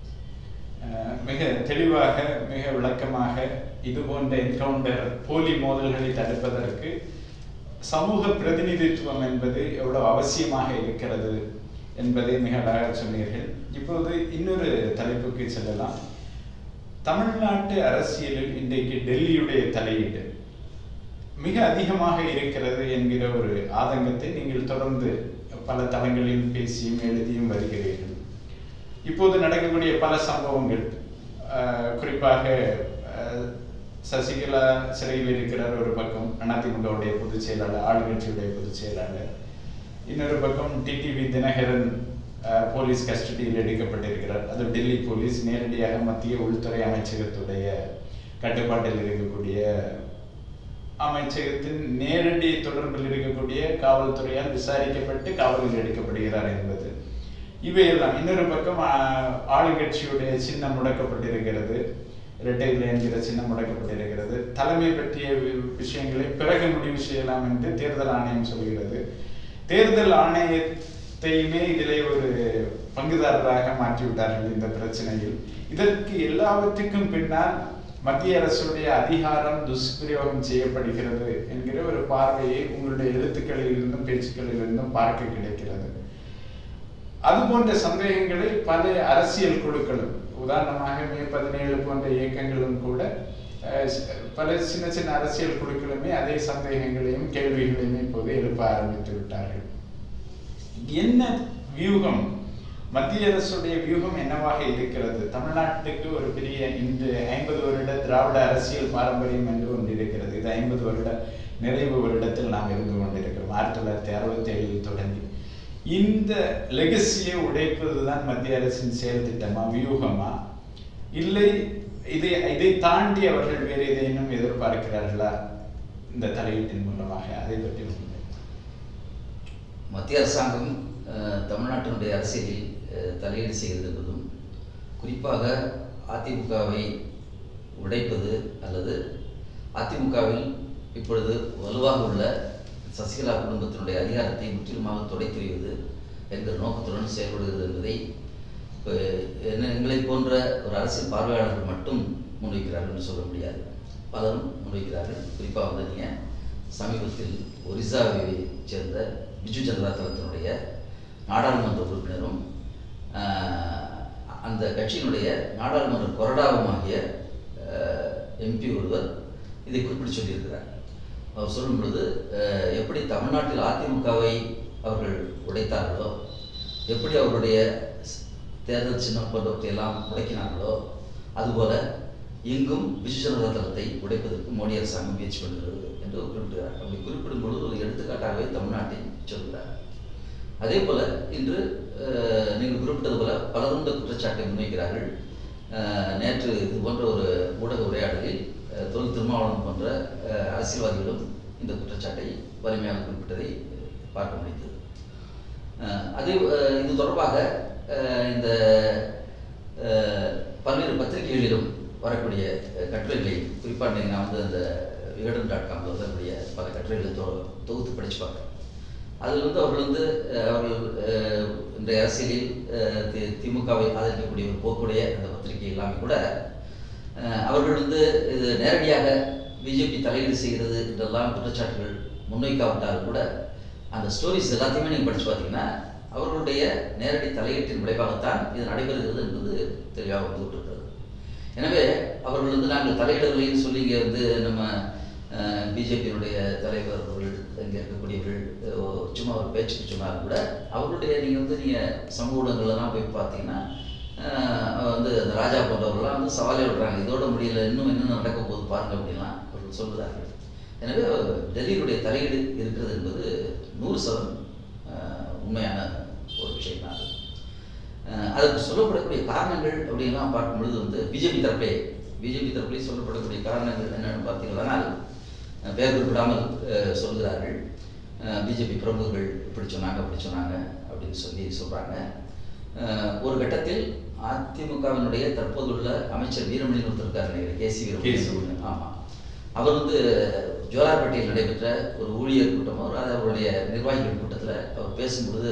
A: அஹ் மிக தெளிவாக மிக விளக்கமாக இது போன்ற என்கவுண்டர் போலி மோதல்களை தடுப்பதற்கு சமூக பிரதிநிதித்துவம் என்பது எவ்வளவு அவசியமாக இருக்கிறது என்பதை மிக அழகாக சொன்னீர்கள் இப்போது இன்னொரு தலைப்புக்கு செல்லலாம் தமிழ்நாட்டு அரசியலில் இன்றைக்கு டெல்லியுடைய தலையீடு மிக அதிகமாக இருக்கிறது என்கிற ஒரு ஆதங்கத்தை நீங்கள் தொடர்ந்து பல தளங்களில் பேசியும் எழுதியும் வருகிறீர்கள் இப்போது நடக்கக்கூடிய பல சம்பவங்கள் அஹ், குறிப்பாக அஹ், சசிகலா சிறையில் இருக்கிறார் ஒரு பக்கம் அதிமுகவுடைய பொதுச் செயலாளர் ஆளுங்கட்சியுடைய பொதுச் செயலாளர் இன்னொரு பக்கம் டிடிவி தினகரன் அஹ், போலீஸ் கஸ்டடியில் எடுக்கப்பட்டிருக்கிறார் அது டெல்லி போலீஸ் நேரடியாக மத்திய உள்துறை அமைச்சகத்துடைய கட்டுப்பாட்டில் இருக்கக்கூடிய அமைச்சகத்தின் நேரடி தொடர்பில் இருக்கக்கூடிய காவல்துறையால் விசாரிக்கப்பட்டு காவலில் எடுக்கப்படுகிறார் என்பது இவையெல்லாம் இன்னொரு பக்கம் ஆ- ஆளுங்கட்சியுடைய சின்னம் முடக்கப்பட்டிருக்கிறது இரட்டை இலை என்கிற சின்னம் முடக்கப்பட்டிருக்கிறது தலைமை பற்றிய வி- விஷயங்களை பிறகு முடிவு செய்யலாம் என்று தேர்தல் ஆணையம் சொல்கிறது தேர்தல் ஆணையத்தையுமே இதிலே ஒரு பங்குதாரராக மாற்றிவிட்டார்கள் இந்த பிரச்சனையில் இதற்கு எல்லாவற்றுக்கும் பின்னால் மத்திய அரசுடைய அதிகாரம் துஷ்பிரயோகம் செய்யப்படுகிறது என்கிற ஒரு பார்வையை உங்களுடைய எழுத்துக்களில் இருந்தும் பேச்சுக்களில் இருந்தும் பார்க்க கிடைக்கிறது அது போன்ற சந்தேகங்களை பல அரசியல் குழுக்களும் உதாரணமாக மே பதினேழு போன்ற இயக்கங்களும் கூட அஹ், ஸ்- பல சின்ன சின்ன அரசியல் குழுக்களுமே அதே சந்தேகங்களையும் கேள்விகளையும் இப்போது எழுப்ப ஆரம்பித்து விட்டார்கள் என்ன வியூகம் மத்திய அரசுடைய வியூகம் என்னவாக இருக்கிறது தமிழ்நாட்டுக்கு ஒரு பெரிய இன்று ஐம்பது வருட திராவிட அரசியல் பாரம்பரியம் என்று ஒன்று இருக்கிறது இது ஐம்பது வருட நிறைவு வருடத்தில் நாம் இருந்து கொண்டிருக்கிறோம் ஆயிரத்தி தொள்ளாயிரத்தி அறுபத்தி ஏழில் தொடங்கி இந்த லெகசியை உடைப்பதுதான் மத்திய அரசின் செயல் திட்டமா வியூகமா இல்லை இதை இதை தாண்டி அவர்கள் வேறு ஏதேனும் எதிர்பார்க்கிறார்களா இந்த தலையீட்டின் மூலமாக அதை பற்றி உங்களுடைய
B: மத்திய அரசாங்கம் அஹ், தமிழ்நாட்டினுடைய அரசியலில் அஹ், தலையீடு செய்கிறது என்பதும் குறிப்பாக அதிமுகவை உடைப்பது அல்லது அதிமுகவில் இப்பொழுது வலுவாக உள்ள சசிகலா குடும்பத்தினுடைய அதிகாரத்தை முற்றிலுமாக துடைத்தெறிவது என்கிற நோக்கத்துடன் செயல்படுகிறது என்பதை இப்ப என்ன எங்களை போன்ற ஒரு அரசியல் பார்வையாளர்கள் மட்டும் முன்வைக்கிறார்கள் என்று சொல்ல முடியாது பலரும் முன்வைக்கிறார்கள் குறிப்பாக வந்து நீங்கள் சமீபத்தில் ஒரிசாவை சேர்ந்த பிஜு ஜனதா தளத்தினுடைய நாடாளுமன்ற உறுப்பினரும் ஆஹ், அந்த கட்சியினுடைய நாடாளுமன்ற கொறடாவுமாகிய எம்பி ஒருவர் இதை குறிப்பிட்டு சொல்லியிருக்கிறார் அவர் சொல்லும் பொழுது அஹ், எப்படி தமிழ்நாட்டில் அதிமுகவை அவர்கள் உடைத்தார்களோ எப்படி அவருடைய ஸ்- தேர்தல் சின்னம் போன்றவற்றை எல்லாம் உடைக்கினார்களோ அதுபோல இங்கும் பிஜு ஜனதா தளத்தை உடைப்பதற்கு மோடி அரசாங்கம் முயற்சி பண்ணுகிறது என்று அவர் குறிப்பிடுகிறார் அப்படி குறிப்பிடும் பொழுது ஒரு எடுத்துக்காட்டாகவே தமிழ்நாட்டை சொல்கிறார் அதே போல இன்று அஹ், நீங்கள் குறிப்பிட்டது போல பலரும் இந்த குற்றச்சாட்டை முன்வைக்கிறார்கள் அஹ், நேற்று இது போன்ற ஒரு ஊடக உரையாடலில் அஹ், தொல் திருமாவளவன் போன்ற அஹ், அரசியல்வாதிகளும் இந்த குற்றச்சாட்டை வலிமையாக குறிப்பிட்டதை பார்க்க முடிந்தது அஹ், அதே அஹ், இது தொடர்பாக அஹ், இந்த அஹ், பல்வேறு பத்திரிகைகளிலும் வரக்கூடிய அஹ், கட்டுரைகளை குறிப்பாக இன்னைக்கு நான் வந்து அந்த விகடன் டாட் காமில் வரக்கூடிய பல கட்டுரைகளை தொ தொகுத்து படித்து பார்க்குறேன் அதில் வந்து அவர்கள் வந்து அஹ், அவர்கள் அஹ், இன்றைய அரசியலில் அஹ், தி- திமுகவை ஆதரிக்கக்கூடிய ஒரு போக்குடைய அந்த பத்திரிகை எல்லாமே கூட அஹ், அவர்கள் வந்து இது நேரடியாக பிஜேபி தலையீடு செய்கிறது என்றெல்லாம் குற்றச்சாட்டுகள் முன்வைக்காவிட்டாலும் கூட அந்த ஸ்டோரிஸ் எல்லாத்தையுமே நீங்கள் படித்து பார்த்தீங்கன்னா அவர்களுடைய நேரடி தலையீட்டின் விளைவாகத்தான் இது நடைபெறுகிறது என்பது தெளிவாக வந்து கொண்டிருக்கிறது எனவே அவர்கள் வந்து நாங்கள் தலையிடவில்லைன்னு சொல்லி இங்கே வந்து நம்ம பிஜேபியினுடைய தலைவர் அவர்கள் இங்கே இருக்கக்கூடியவர்கள் அஹ், சும்மா ஒரு பேச்சுக்கு சொன்னாலும் கூட அவர்களுடைய நீங்கள் வந்து நீங்கள் சமூக ஊடகங்கள்லாம் போய் பார்த்தீங்கன்னா அஹ், வந்து அந்த ராஜா போன்றவர்கள்லாம் வந்து சவாலே விடுறாங்க இதோட முடியல இன்னும் என்ன நடக்க போகுது பாருங்க அப்படின்லாம் அவர்கள் சொல்கிறார்கள் எனவே டெல்லியினுடைய தலையீடு இருக்கிறது என்பது நூறு சதம் அஹ், உண்மையான ஒரு விஷயம் தான் அது அஹ் அதற்கு சொல்லப்படக்கூடிய காரணங்கள் அப்படின்லாம் பார்க்கும் பொழுது வந்து பிஜேபி தரப்பே பிஜேபி தரப்பிலே சொல்லப்படக்கூடிய காரணங்கள் என்னென்னு பார்த்தீங்களானால் அஹ் பெயர் குறிப்பிடாமல் அஹ், சொல்கிறார்கள் பிஜேபி பிரமுகர்கள் இப்படி சொன்னாங்க அப்படி சொன்னாங்க அப்படின்னு சொல்லி சொல்கிறாங்க ஒரு கட்டத்தில் அதிமுகவினுடைய தற்போதுள்ள அமைச்சர் வீரமணின்னு ஒருத்தர் இருக்கார் நினைக்கிறேன் கேசி
A: கேசி.
B: வீரமணி ஆமாம் அவர் வந்து ஜோலார்பேட்டையில் நடைபெற்ற ஒரு ஊழியர் கூட்டம் அவர் அது அவருடைய நிர்வாகிகள் கூட்டத்தில் அவர் பேசும்பொழுது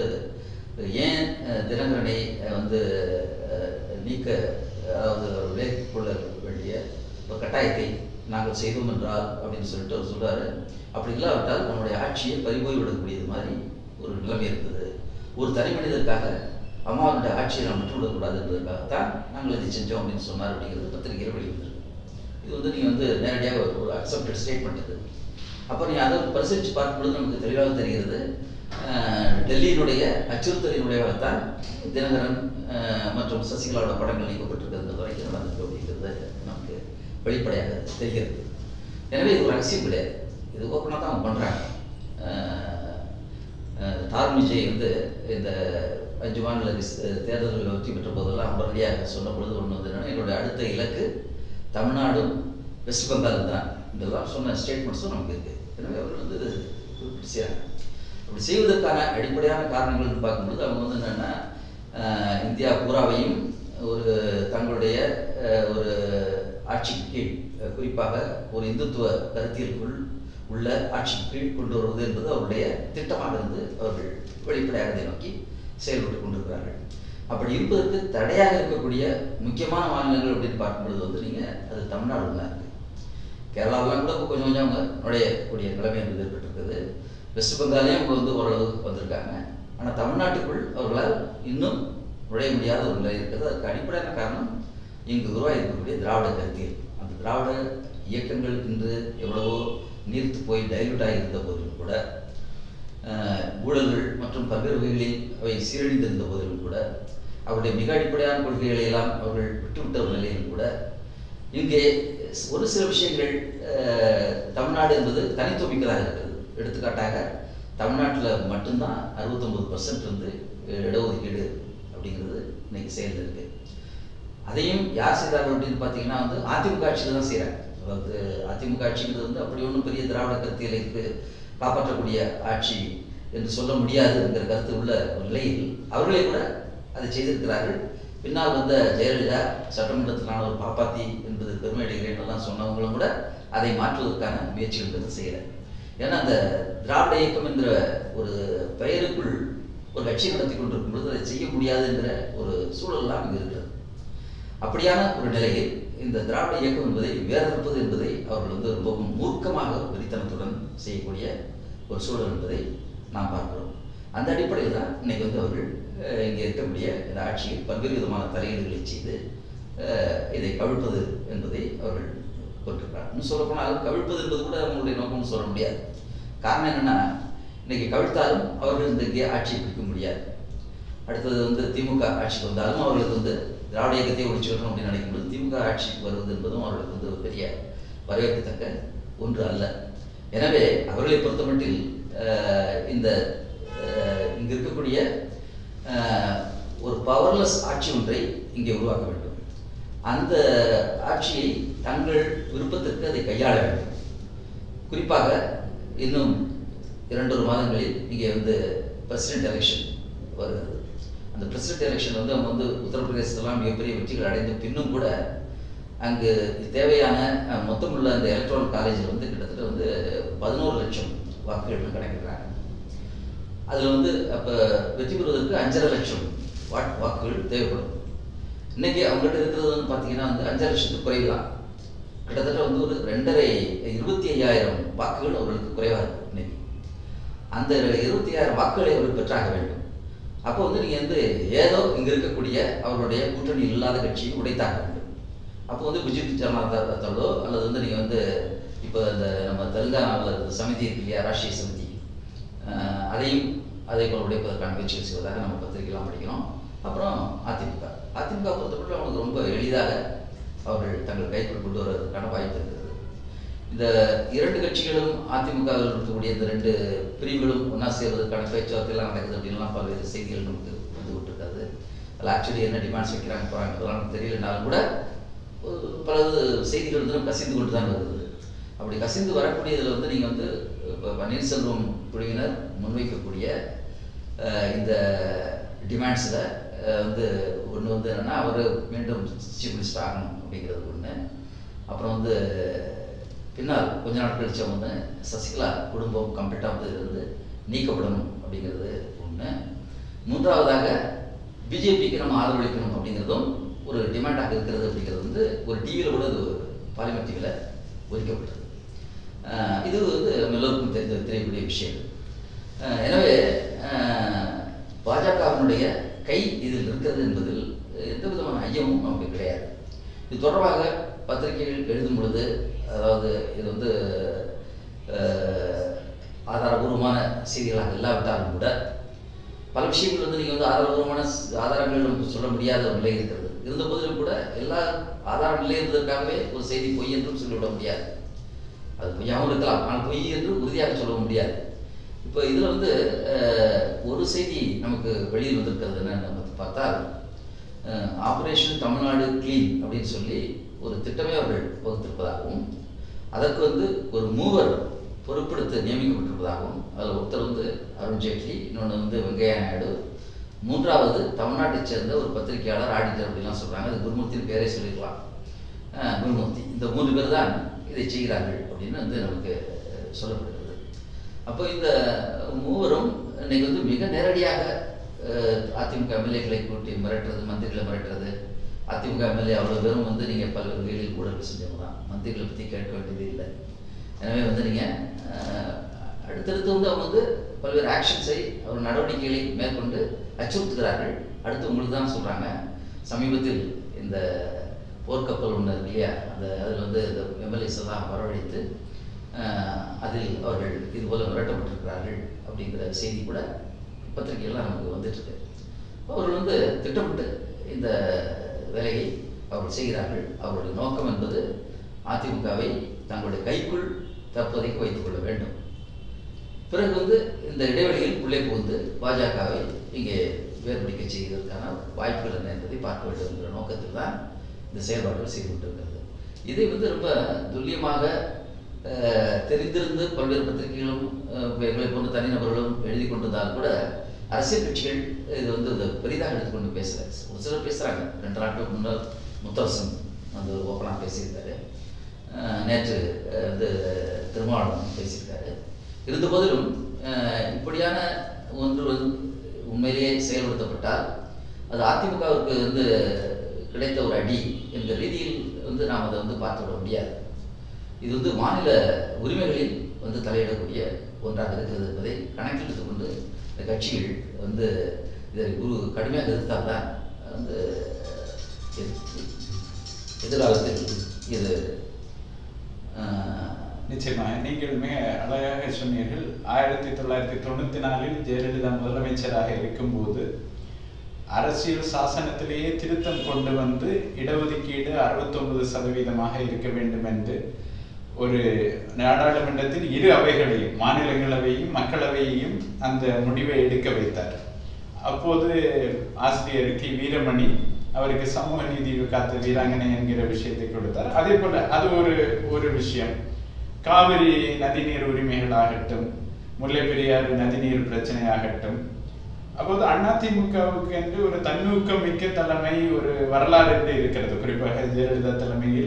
B: ஏன் அஹ், தினகரனை அஹ், வந்து அஹ், நீக்க அதாவது அவர் விலக்கிக் கொள்ள வேண்டிய ஒரு கட்டாயத்தை நாங்கள் செய்தோம் என்றால் அப்படின்னு சொல்லிட்டு அவர் சொல்றாரு அப்படி இல்லாவிட்டால் நம்முடைய ஆட்சியை பறிபோய் விடக்கூடியது மாதிரி ஒரு நிலைமை இருந்தது ஒரு தனி மனிதருக்காக அம்மாவுடைய ஆட்சியை நாம் விட்டுவிடக்கூடாது என்பதற்காகத்தான் நாங்கள் இதை செஞ்சோம் அப்படின்னு சொன்னார் அப்படிங்கிறது பத்திரிகையில் வெளிவந்திருக்கு இது வந்து நீங்கள் வந்து நேரடியாக ஒரு- ஒரு அக்செப்டட் ஸ்டேட்மெண்ட் இது அப்போ நீங்கள் அதை பரிசீலித்து பார்க்கும்பொழுது நமக்கு தெளிவாக தெரிகிறது அஹ், டெல்லியினுடைய அச்சுறுத்தலின் விளைவாகத்தான் தினகரன் அஹ், மற்றும் சசிகலாவோட படங்கள் நீக்கப்பட்டிருக்கிறது வரைக்கும் நடந்திருக்கு அப்படிங்கிறது நமக்கு வெளிப்படையாக தெரிகிறது எனவே இது ஒரு ரகசியம் கிடையாது இது ஓப்பனாக தான் அவங்க பண்ணுறாங்க டார்ம் விஜய் வந்து இந்த அஞ்சு மாநில ரிஸ்- தேர்தல்களில் வெற்றி பெற்ற போதெல்லாம் உடனடியாக சொன்ன பொழுது ஒன்று வந்து என்னன்னா என்னுடைய அடுத்த இலக்கு தமிழ்நாடும் வெஸ்ட் பெங்கால் தான் இதெல்லாம் சொன்ன ஸ்டேட்மெண்ட்ஸும் நமக்கு இருக்குது எனவே அவர்கள் வந்து இது குறிப்பிட்டு செய்கிறாங்க அப்படி செய்வதற்கான அடிப்படையான காரணங்கள்னு பார்க்கும்போது அவங்க வந்து என்னென்னா அஹ், இந்தியா பூராவையும் ஒரு தங்களுடைய அஹ், ஒரு ஆட்சிக்கு கீழ் அஹ், குறிப்பாக ஒரு இந்துத்துவ கருத்தியலுக்குள் உள்ள ஆட்சிக்கு கீழ் கொண்டு வருவது என்பது அவருடைய திட்டமாக இருந்து அவர்கள் வெளிப்படையாக இதை நோக்கி செயல்பட்டு கொண்டிருக்கிறார்கள் அப்படி இருப்பதற்கு தடையாக இருக்கக்கூடிய முக்கியமான மாநிலங்கள் அப்படின்னு பார்க்கும்பொழுது வந்து நீங்கள் அது தமிழ்நாடு தான் இருக்குது கேரளாவெலாம் கூட இப்போ கொஞ்சம் கொஞ்சம் அவங்க நுழையக்கூடிய நிலைமை என்பது ஏற்பட்டிருக்குது வெஸ்ட் பெங்காலையும் அவங்க வந்து ஓரளவு வந்திருக்காங்க ஆனால் தமிழ்நாட்டுக்குள் அவர்களால் இன்னும் நுழைய முடியாத ஒரு நிலை இருக்குது அதுக்கு அடிப்படையான காரணம் இங்கு உருவாகிருக்கக்கூடிய திராவிட கருத்தியல் அந்த திராவிட இயக்கங்கள் இன்று எவ்வளவோ நீர்த்து போய் டைல்யூட் ஆகியிருந்த போதிலும் கூட அஹ், ஊழல்கள் மற்றும் பல்வேறு வகைகளில் அவை சீரழிந்திருந்த போதிலும் கூட அவருடைய மிக அடிப்படையான கொள்கைகளை எல்லாம் அவர்கள் விட்டுவிட்ட ஒரு நிலையிலும் கூட இங்கே ஒரு சில விஷயங்கள் அஹ், தமிழ்நாடு என்பது தனித்துவமிக்கதாக இருக்கிறது எடுத்துக்காட்டாக தமிழ்நாட்டில் மட்டும்தான் அறுபத்தொம்பது பர்சன்ட் வந்து அஹ், இடஒதுக்கீடு அப்படிங்கிறது இன்னைக்கு செயலில் இருக்கு அதையும் யார் செய்கிறார்கள் அப்படின்னு பார்த்தீங்கன்னா வந்து அதிமுக ஆட்சியில் தான் செய்கிறாங்க அதாவது அதிமுக ஆட்சிங்கிறது வந்து அப்படி ஒன்றும் பெரிய திராவிட கருத்தியலுக்கு காப்பாற்றக்கூடிய ஆட்சி என்று சொல்ல முடியாதுங்கிற கருத்து உள்ள ஒரு நிலையில் அவர்களே கூட அதை செய்திருக்கிறார்கள் பின்னால் வந்த ஜெயலலிதா சட்டமன்றத்திலான ஒரு பாப்பாத்தி என்பது பெருமை அடைகிறேன் எல்லாம் சொன்னவங்களும் கூட அதை மாற்றுவதற்கான முயற்சிகள் வந்து செய்யலை ஏன்னா அந்த திராவிட இயக்கம் என்கிற ஒரு பெயருக்குள் ஒரு கட்சி நடத்தி கொண்டிருக்கும் பொழுது அதை செய்ய முடியாது என்கிற ஒரு சூழல்லாம் இங்கு இருக்கிறது அப்படியான ஒரு நிலையில் இந்த திராவிட இயக்கம் என்பதை வேறறுப்பது என்பதை அவர்கள் வந்து ரொம்பவும் மூர்க்கமாக வெறித்தனத்துடன் செய்யக்கூடிய ஒரு சூழல் என்பதை நாம் பார்க்கிறோம் அந்த அடிப்படையில் தான் இன்னைக்கு வந்து அவர்கள் அஹ், இங்கே இருக்கக்கூடிய இந்த ஆட்சியில் பல்வேறு விதமான தலையீடுகளை செய்து அஹ், இதை கவிழ்ப்பது என்பதை அவர்கள் கொண்டிருக்கிறார் இன்னும் சொல்லப்போனால் கவிழ்ப்பது என்பது கூட அவங்களுடைய நோக்கம்னு சொல்ல முடியாது காரணம் என்னன்னா இன்னைக்கு கவிழ்த்தாலும் அவர்கள் இந்த இங்கே ஆட்சியை பிடிக்க முடியாது அடுத்தது வந்து திமுக ஆட்சிக்கு வந்தாலும் அவர்களுக்கு வந்து திராவிட இயக்கத்தை ஒழிச்சு வரணும் அப்படின்னு நினைக்கும்போது திமுக ஆட்சிக்கு வருவது என்பதும் அவர்களுக்கு வந்து ஒரு பெரிய வரவேற்கத்தக்க ஒன்று அல்ல எனவே அவர்களை பொறுத்தமட்டில் அஹ், இந்த அஹ், இங்கு இருக்கக்கூடிய அஹ், ஒரு பவர்லெஸ் ஆட்சி ஒன்றை இங்கே உருவாக்க வேண்டும் அந்த ஆட்சியை தங்கள் விருப்பத்திற்கு அதை கையாள வேண்டும் குறிப்பாக இன்னும் இரண்டொரு மாதங்களில் இங்கே வந்து பிரசிடென்ட் எலெக்ஷன் வருகிறது அந்த பிரசிடென்ட் எலெக்ஷன் வந்து அவங்க வந்து உத்தரப்பிரதேசத்தெல்லாம் மிகப்பெரிய வெற்றிகள் அடைந்த பின்னும் கூட அங்கு தேவையான அஹ், மொத்தமுள்ள அந்த எலக்ட்ரானிக் காலேஜில் வந்து கிட்டத்தட்ட வந்து பதினோரு லட்சம் வாக்குகள் கணக்கிடுறாங்க அதில் வந்து அப்போ வெற்றி பெறுவதற்கு அஞ்சரை லட்சம் வாட் வாக்குகள் தேவைப்படும் இன்னைக்கு அவங்ககிட்ட இருக்கிறது வந்து பார்த்தீங்கன்னா வந்து அஞ்சரை லட்சத்துக்கு குறைவு தான் கிட்டத்தட்ட வந்து ஒரு ரெண்டரை இருபத்தி ஐயாயிரம் வாக்குகள் அவர்களுக்கு குறைவாக இருக்கும் இன்னைக்கு அந்த இருபத்தி ஐயாயிரம் வாக்குகளை அவர்கள் பெற்றாக வேண்டும் அப்போ வந்து நீங்கள் வந்து ஏதோ இங்கே இருக்கக்கூடிய அவர்களுடைய கூட்டணி இல்லாத கட்சியை உடைத்தாக வேண்டும் அப்போ வந்து பிஜேபி ஜனதா தளோ அல்லது வந்து நீங்கள் வந்து இப்போ இந்த நம்ம தெலுங்கானாவில் இருந்த சமிதி இருக்கு இல்லையா ராஷ்ட்ரிய சமிதி அஹ், அதையும் அதே போல் உடைப்பதற்கான முயற்சிகள் செய்வதாக நம்ம பத்திரிகைலாம் படிக்கிறோம் அப்புறம் அதிமுக அதிமுக பொறுத்தவரை அவங்களுக்கு ரொம்ப எளிதாக அவர்கள் தங்கள் கைக்குள் கொண்டு வருவதற்கான வாய்ப்பு இருக்கிறது இந்த இரண்டு கட்சிகளும் அதிமுகவில் இருக்கக்கூடிய இந்த ரெண்டு பிரிவுகளும் ஒன்றா சேர்வதற்கான பேச்சுவார்த்தை எல்லாம் நடக்குது அப்படின்லாம் பல்வேறு செய்திகள் நமக்கு வந்து விட்டுருக்காது அதில் ஆக்சுவலி என்ன டிமாண்ட்ஸ் வைக்கிறாங்க போகிறாங்க இதெல்லாம் நமக்கு தெரியலனாலும் கூட ஒரு பல செய்திகள் வந்து கசிந்து கொண்டு தான் வருது அப்படி கசிந்து வரக்கூடியதில் வந்து நீங்கள் வந்து இப்போ பன்னீர்செல்வம் குழுவினர் முன்வைக்கக்கூடிய அஹ், இந்த டிமாண்ட்ஸில் வந்து ஒன்று வந்து என்னென்னா அவர் மீண்டும் சீஃப் மினிஸ்டர் ஆகணும் அப்படிங்கிறது ஒன்று அப்புறம் வந்து பின்னால் கொஞ்ச நாள் கழிச்ச ஒன்று சசிகலா குடும்பம் கம்ப்ளீட்டாக வந்து இருந்து நீக்கப்படணும் அப்படிங்கிறது ஒன்று மூன்றாவதாக பிஜேபிக்கு நம்ம ஆதரவளிக்கணும் அப்படிங்கிறதும் ஒரு டிமாண்டாக இருக்கிறது அப்படிங்கிறது வந்து ஒரு டிவியில் கூட அது பார்லிமெண்ட் டிவியில் ஒதுக்கப்பட்டது அஹ் இது வந்து நம்ம எல்லோருக்கும் தெரிந்த தெரியக்கூடிய விஷயம் அஹ் எனவே அஹ் பாஜகவினுடைய கை இதில் இருக்கிறது என்பதில் எந்த விதமான ஐயமும் நமக்கு கிடையாது இது தொடர்பாக பத்திரிகைகள் எழுதும் பொழுது அதாவது இது வந்து அஹ், ஆதாரபூர்வமான செய்திகளாக இல்லாவிட்டாலும் கூட பல விஷயங்கள் வந்து நீங்கள் வந்து ஆதாரபூர்வமான ஸ்- ஆதாரங்கள் நமக்கு சொல்ல முடியாத ஒரு நிலை இருக்கிறது இருந்த போதிலும் கூட எல்லா ஆதாரம் இல்லை என்பதற்காகவே ஒரு செய்தி பொய் என்றும் சொல்லிவிட முடியாது அது பொய்யாகவும் இருக்கலாம் ஆனால் பொய் என்று உறுதியாக சொல்ல முடியாது இப்போ இதில் வந்து அஹ், ஒரு செய்தி நமக்கு வெளியில் வந்திருக்கிறது என்னன்னு நம்ம பார்த்தால் ஆப்ரேஷன் தமிழ்நாடு க்ளீன் அப்படின்னு சொல்லி ஒரு திட்டமே அவர்கள் வகுத்திருப்பதாகவும் அதற்கு வந்து ஒரு மூவர் பொறுப்பெடுத்து நியமிக்கப்பட்டிருப்பதாகவும் அதில் ஒருத்தர் வந்து அருண் ஜேட்லி இன்னொன்று வந்து வெங்கையா நாயுடு மூன்றாவது தமிழ்நாட்டைச் சேர்ந்த ஒரு பத்திரிகையாளர் ஆடிட்டர் அப்படிலாம் சொல்கிறாங்க அது குருமூர்த்தின்னு பேரே சொல்லியிருக்கலாம் அஹ் குருமூர்த்தி இந்த மூன்று பேர் தான் இதை செய்கிறார்கள் அப்படின்னு வந்து நமக்கு அஹ், சொல்லப்படுகிறது அப்போ இந்த மூவரும் இன்னைக்கு வந்து மிக நேரடியாக அஹ், அதிமுக எம்எல்ஏக்களை கூட்டி மிரட்டுறது மந்திரிகளை மிரட்டுறது அதிமுக எம்எல்ஏ அவ்வளோ பேரும் வந்து நீங்கள் பல்வேறு வகைகளில் ஊழல் செஞ்சவங்க தான் மந்திரிகளை பற்றி கேட்க வேண்டியது இல்லை எனவே வந்து நீங்கள் அடுத்தடுத்து வந்து அவங்க வந்து பல்வேறு ஆக்ஷன்ஸை அவர் நடவடிக்கைகளை மேற்கொண்டு அச்சுறுத்துகிறார்கள் அடுத்து உங்களுக்கு தான் சொல்கிறாங்க சமீபத்தில் இந்த போர்க்கப்பல் ஒன்று இருக்கு இல்லையா அந்த அதில் வந்து இந்த எம்எல்ஏஸ் எல்லாம் வரவழைத்து அஹ், அதில் அவர்கள் இது போல மிரட்டப்பட்டிருக்கிறார்கள் அப்படிங்கிற செய்தி கூட பத்திரிகைகள்லாம் நமக்கு வந்துட்டு இருக்கு அவர்கள் வந்து திட்டமிட்டு இந்த வேலையை அவர்கள் செய்கிறார்கள் அவருடைய நோக்கம் என்பது அதிமுகவை தங்களுடைய கைக்குள் தற்போதைக்கு வைத்துக் கொள்ள வேண்டும் பிறகு வந்து இந்த இடைவெளியில் உள்ளே புகுந்து பாஜகவை இங்கே வேறுபடிக்க செய்வதற்கான வாய்ப்புகள் என்ன என்பதை பார்க்க வேண்டும் என்கிற நோக்கத்தில் தான் இந்த செயல்பாடுகள் செய்து கொண்டிருக்கிறது இதை வந்து ரொம்ப துல்லியமாக அஹ், தெரிந்திருந்து பல்வேறு பத்திரிகைகளும் அஹ், எங்களை போன்ற தனிநபர்களும் எழுதி கொண்டிருந்தால் கூட அரசியல் கட்சிகள் இது வந்து இதை பெரிதாக எடுத்துக்கொண்டு பேசல ஒரு சிலர் பேசுகிறாங்க ரெண்டு நாட்களுக்கு முன்னர் முத்தரசன் வந்து ஓப்பனாக பேசியிருக்காரு அஹ், நேற்று அஹ், வந்து திருமாவளவன் பேசியிருக்காரு இருந்த போதிலும் அஹ், இப்படியான ஒன்று வந்து உண்மையிலேயே செயல்படுத்தப்பட்டால் அது அதிமுகவிற்கு வந்து கிடைத்த ஒரு அடி என்ற ரீதியில் வந்து நாம் அதை வந்து பார்த்துவிட முடியாது இது வந்து மாநில உரிமைகளில் வந்து தலையிடக்கூடிய ஒன்றாக இருக்கிறது என்பதை கணக்கில் எடுத்துக்கொண்டு இந்த கட்சிகள் வந்து இதை குரு கடுமையாக எதிர்த்தால்தான் வந்து எதிர்- எதிர்காலத்தில் இது அஹ்,
A: நிச்சயமாக நீங்கள் மிக அழகாக சொன்னீர்கள் ஆயிரத்தி தொள்ளாயிரத்தி தொண்ணூத்தி நாலில் ஜெயலலிதா முதலமைச்சராக இருக்கும்போது அரசியல் சாசனத்திலேயே திருத்தம் கொண்டு வந்து இடஒதுக்கீடு அறுபத்தொன்பது சதவீதமாக இருக்க வேண்டும் என்று ஒரு நாடாளுமன்றத்தில் இரு அவைகளையும் மாநிலங்களவையும் மக்களவையையும் அந்த முடிவை எடுக்க வைத்தார் அப்போது ஆசிரியர் டி வீரமணி அவருக்கு சமூக நீதி காத்த வீராங்கனை என்கிற விஷயத்தை கொடுத்தார் அதே போல அது ஒரு ஒரு விஷயம் காவிரி நதிநீர் உரிமைகளாகட்டும் முல்லை பெரியாறு நதிநீர் பிரச்சனையாகட்டும் அப்போது அதிமுகவுக்கு என்று ஒரு தன்னூக்கம் மிக்க தலைமை ஒரு வரலாறு என்று இருக்கிறது குறிப்பாக ஜெயலலிதா தலைமையில்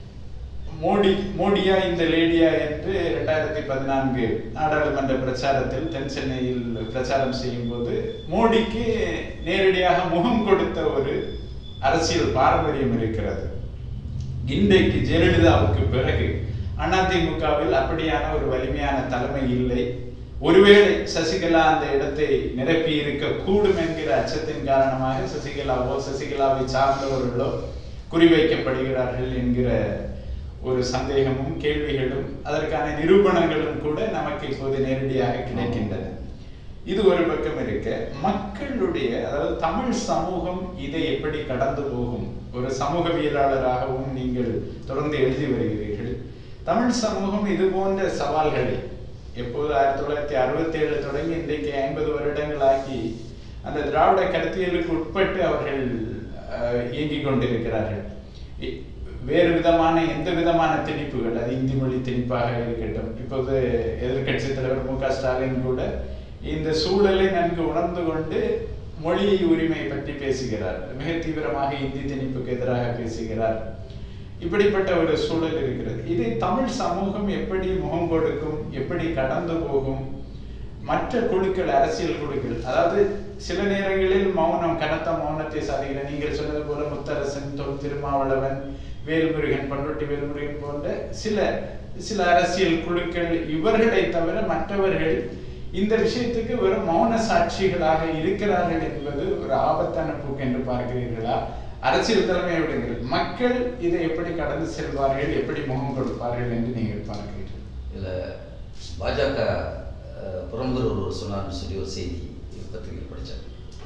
A: மோடி மோடியா இந்த லேடியா என்று இரண்டாயிரத்தி பதினான்கு நாடாளுமன்ற பிரச்சாரத்தில் தென் சென்னையில் பிரச்சாரம் செய்யும் போது மோடிக்கு நேரடியாக முகம் கொடுத்த ஒரு அரசியல் பாரம்பரியம் இருக்கிறது இன்றைக்கு ஜெயலலிதாவுக்கு பிறகு அதிமுகவில் அப்படியான ஒரு வலிமையான தலைமை இல்லை ஒருவேளை சசிகலா அந்த இடத்தை நிரப்பி இருக்க கூடும் என்கிற அச்சத்தின் காரணமாக சசிகலாவோ சசிகலாவை சார்ந்தவர்களோ குறிவைக்கப்படுகிறார்கள் என்கிற ஒரு சந்தேகமும் கேள்விகளும் அதற்கான நிரூபணங்களும் கூட நமக்கு இப்போது நேரடியாக கிடைக்கின்றன இது ஒரு பக்கம் இருக்க மக்களுடைய அதாவது தமிழ் சமூகம் இதை எப்படி கடந்து போகும் ஒரு சமூகவியலாளராகவும் நீங்கள் தொடர்ந்து எழுதி வருகிறீர்கள் தமிழ் சமூகம் இது போன்ற சவால்களை எப்போது ஆயிரத்தி தொள்ளாயிரத்தி அறுபத்தி ஏழு தொடங்கி இன்றைக்கு ஐம்பது வருடங்களாகி அந்த திராவிட கருத்தியலுக்கு உட்பட்டு அவர்கள் அஹ், இயங்கிக் கொண்டிருக்கிறார்கள் இ- வேறு விதமான எந்த விதமான திணிப்புகள் அது இந்தி மொழி திணிப்பாக இருக்கட்டும் இப்போது எதிர்க்கட்சி தலைவர் மு க ஸ்டாலின் கூட இந்த சூழலை நன்கு உணர்ந்து கொண்டு மொழி உரிமை பற்றி பேசுகிறார் மிக தீவிரமாக இந்தி திணிப்புக்கு எதிராக பேசுகிறார் இப்படிப்பட்ட ஒரு சூழல் இருக்கிறது இதை தமிழ் சமூகம் எப்படி முகம் கொடுக்கும் எப்படி கடந்து போகும் மற்ற குழுக்கள் அரசியல் குழுக்கள் அதாவது சில நேரங்களில் மௌனம் கனத்த மௌனத்தை சாதிக்கிற நீங்கள் சொன்னது போல முத்தரசன் தொல் திருமாவளவன் வேல்முருகன் பண்ருட்டி வேல்முருகன் போன்ற சில சில அரசியல் குழுக்கள் இவர்களை தவிர மற்றவர்கள் இந்த விஷயத்துக்கு வெறும் மௌன சாட்சிகளாக இருக்கிறார்கள் என்பது ஒரு ஆபத்தான போக்கு என்று பார்க்கிறீர்களா அரசியல் தலைமை விடுங்கள் மக்கள் இதை எப்படி கடந்து செல்வார்கள் எப்படி முகம் கொடுப்பார்கள் என்று நீங்கள் பார்க்கிறீர்கள்
B: இதில் பாஜக அஹ், புறம்பூர் ஒருவர் சொன்னார்னு சொல்லி ஒரு செய்தி பத்திரிகையில் படித்தேன்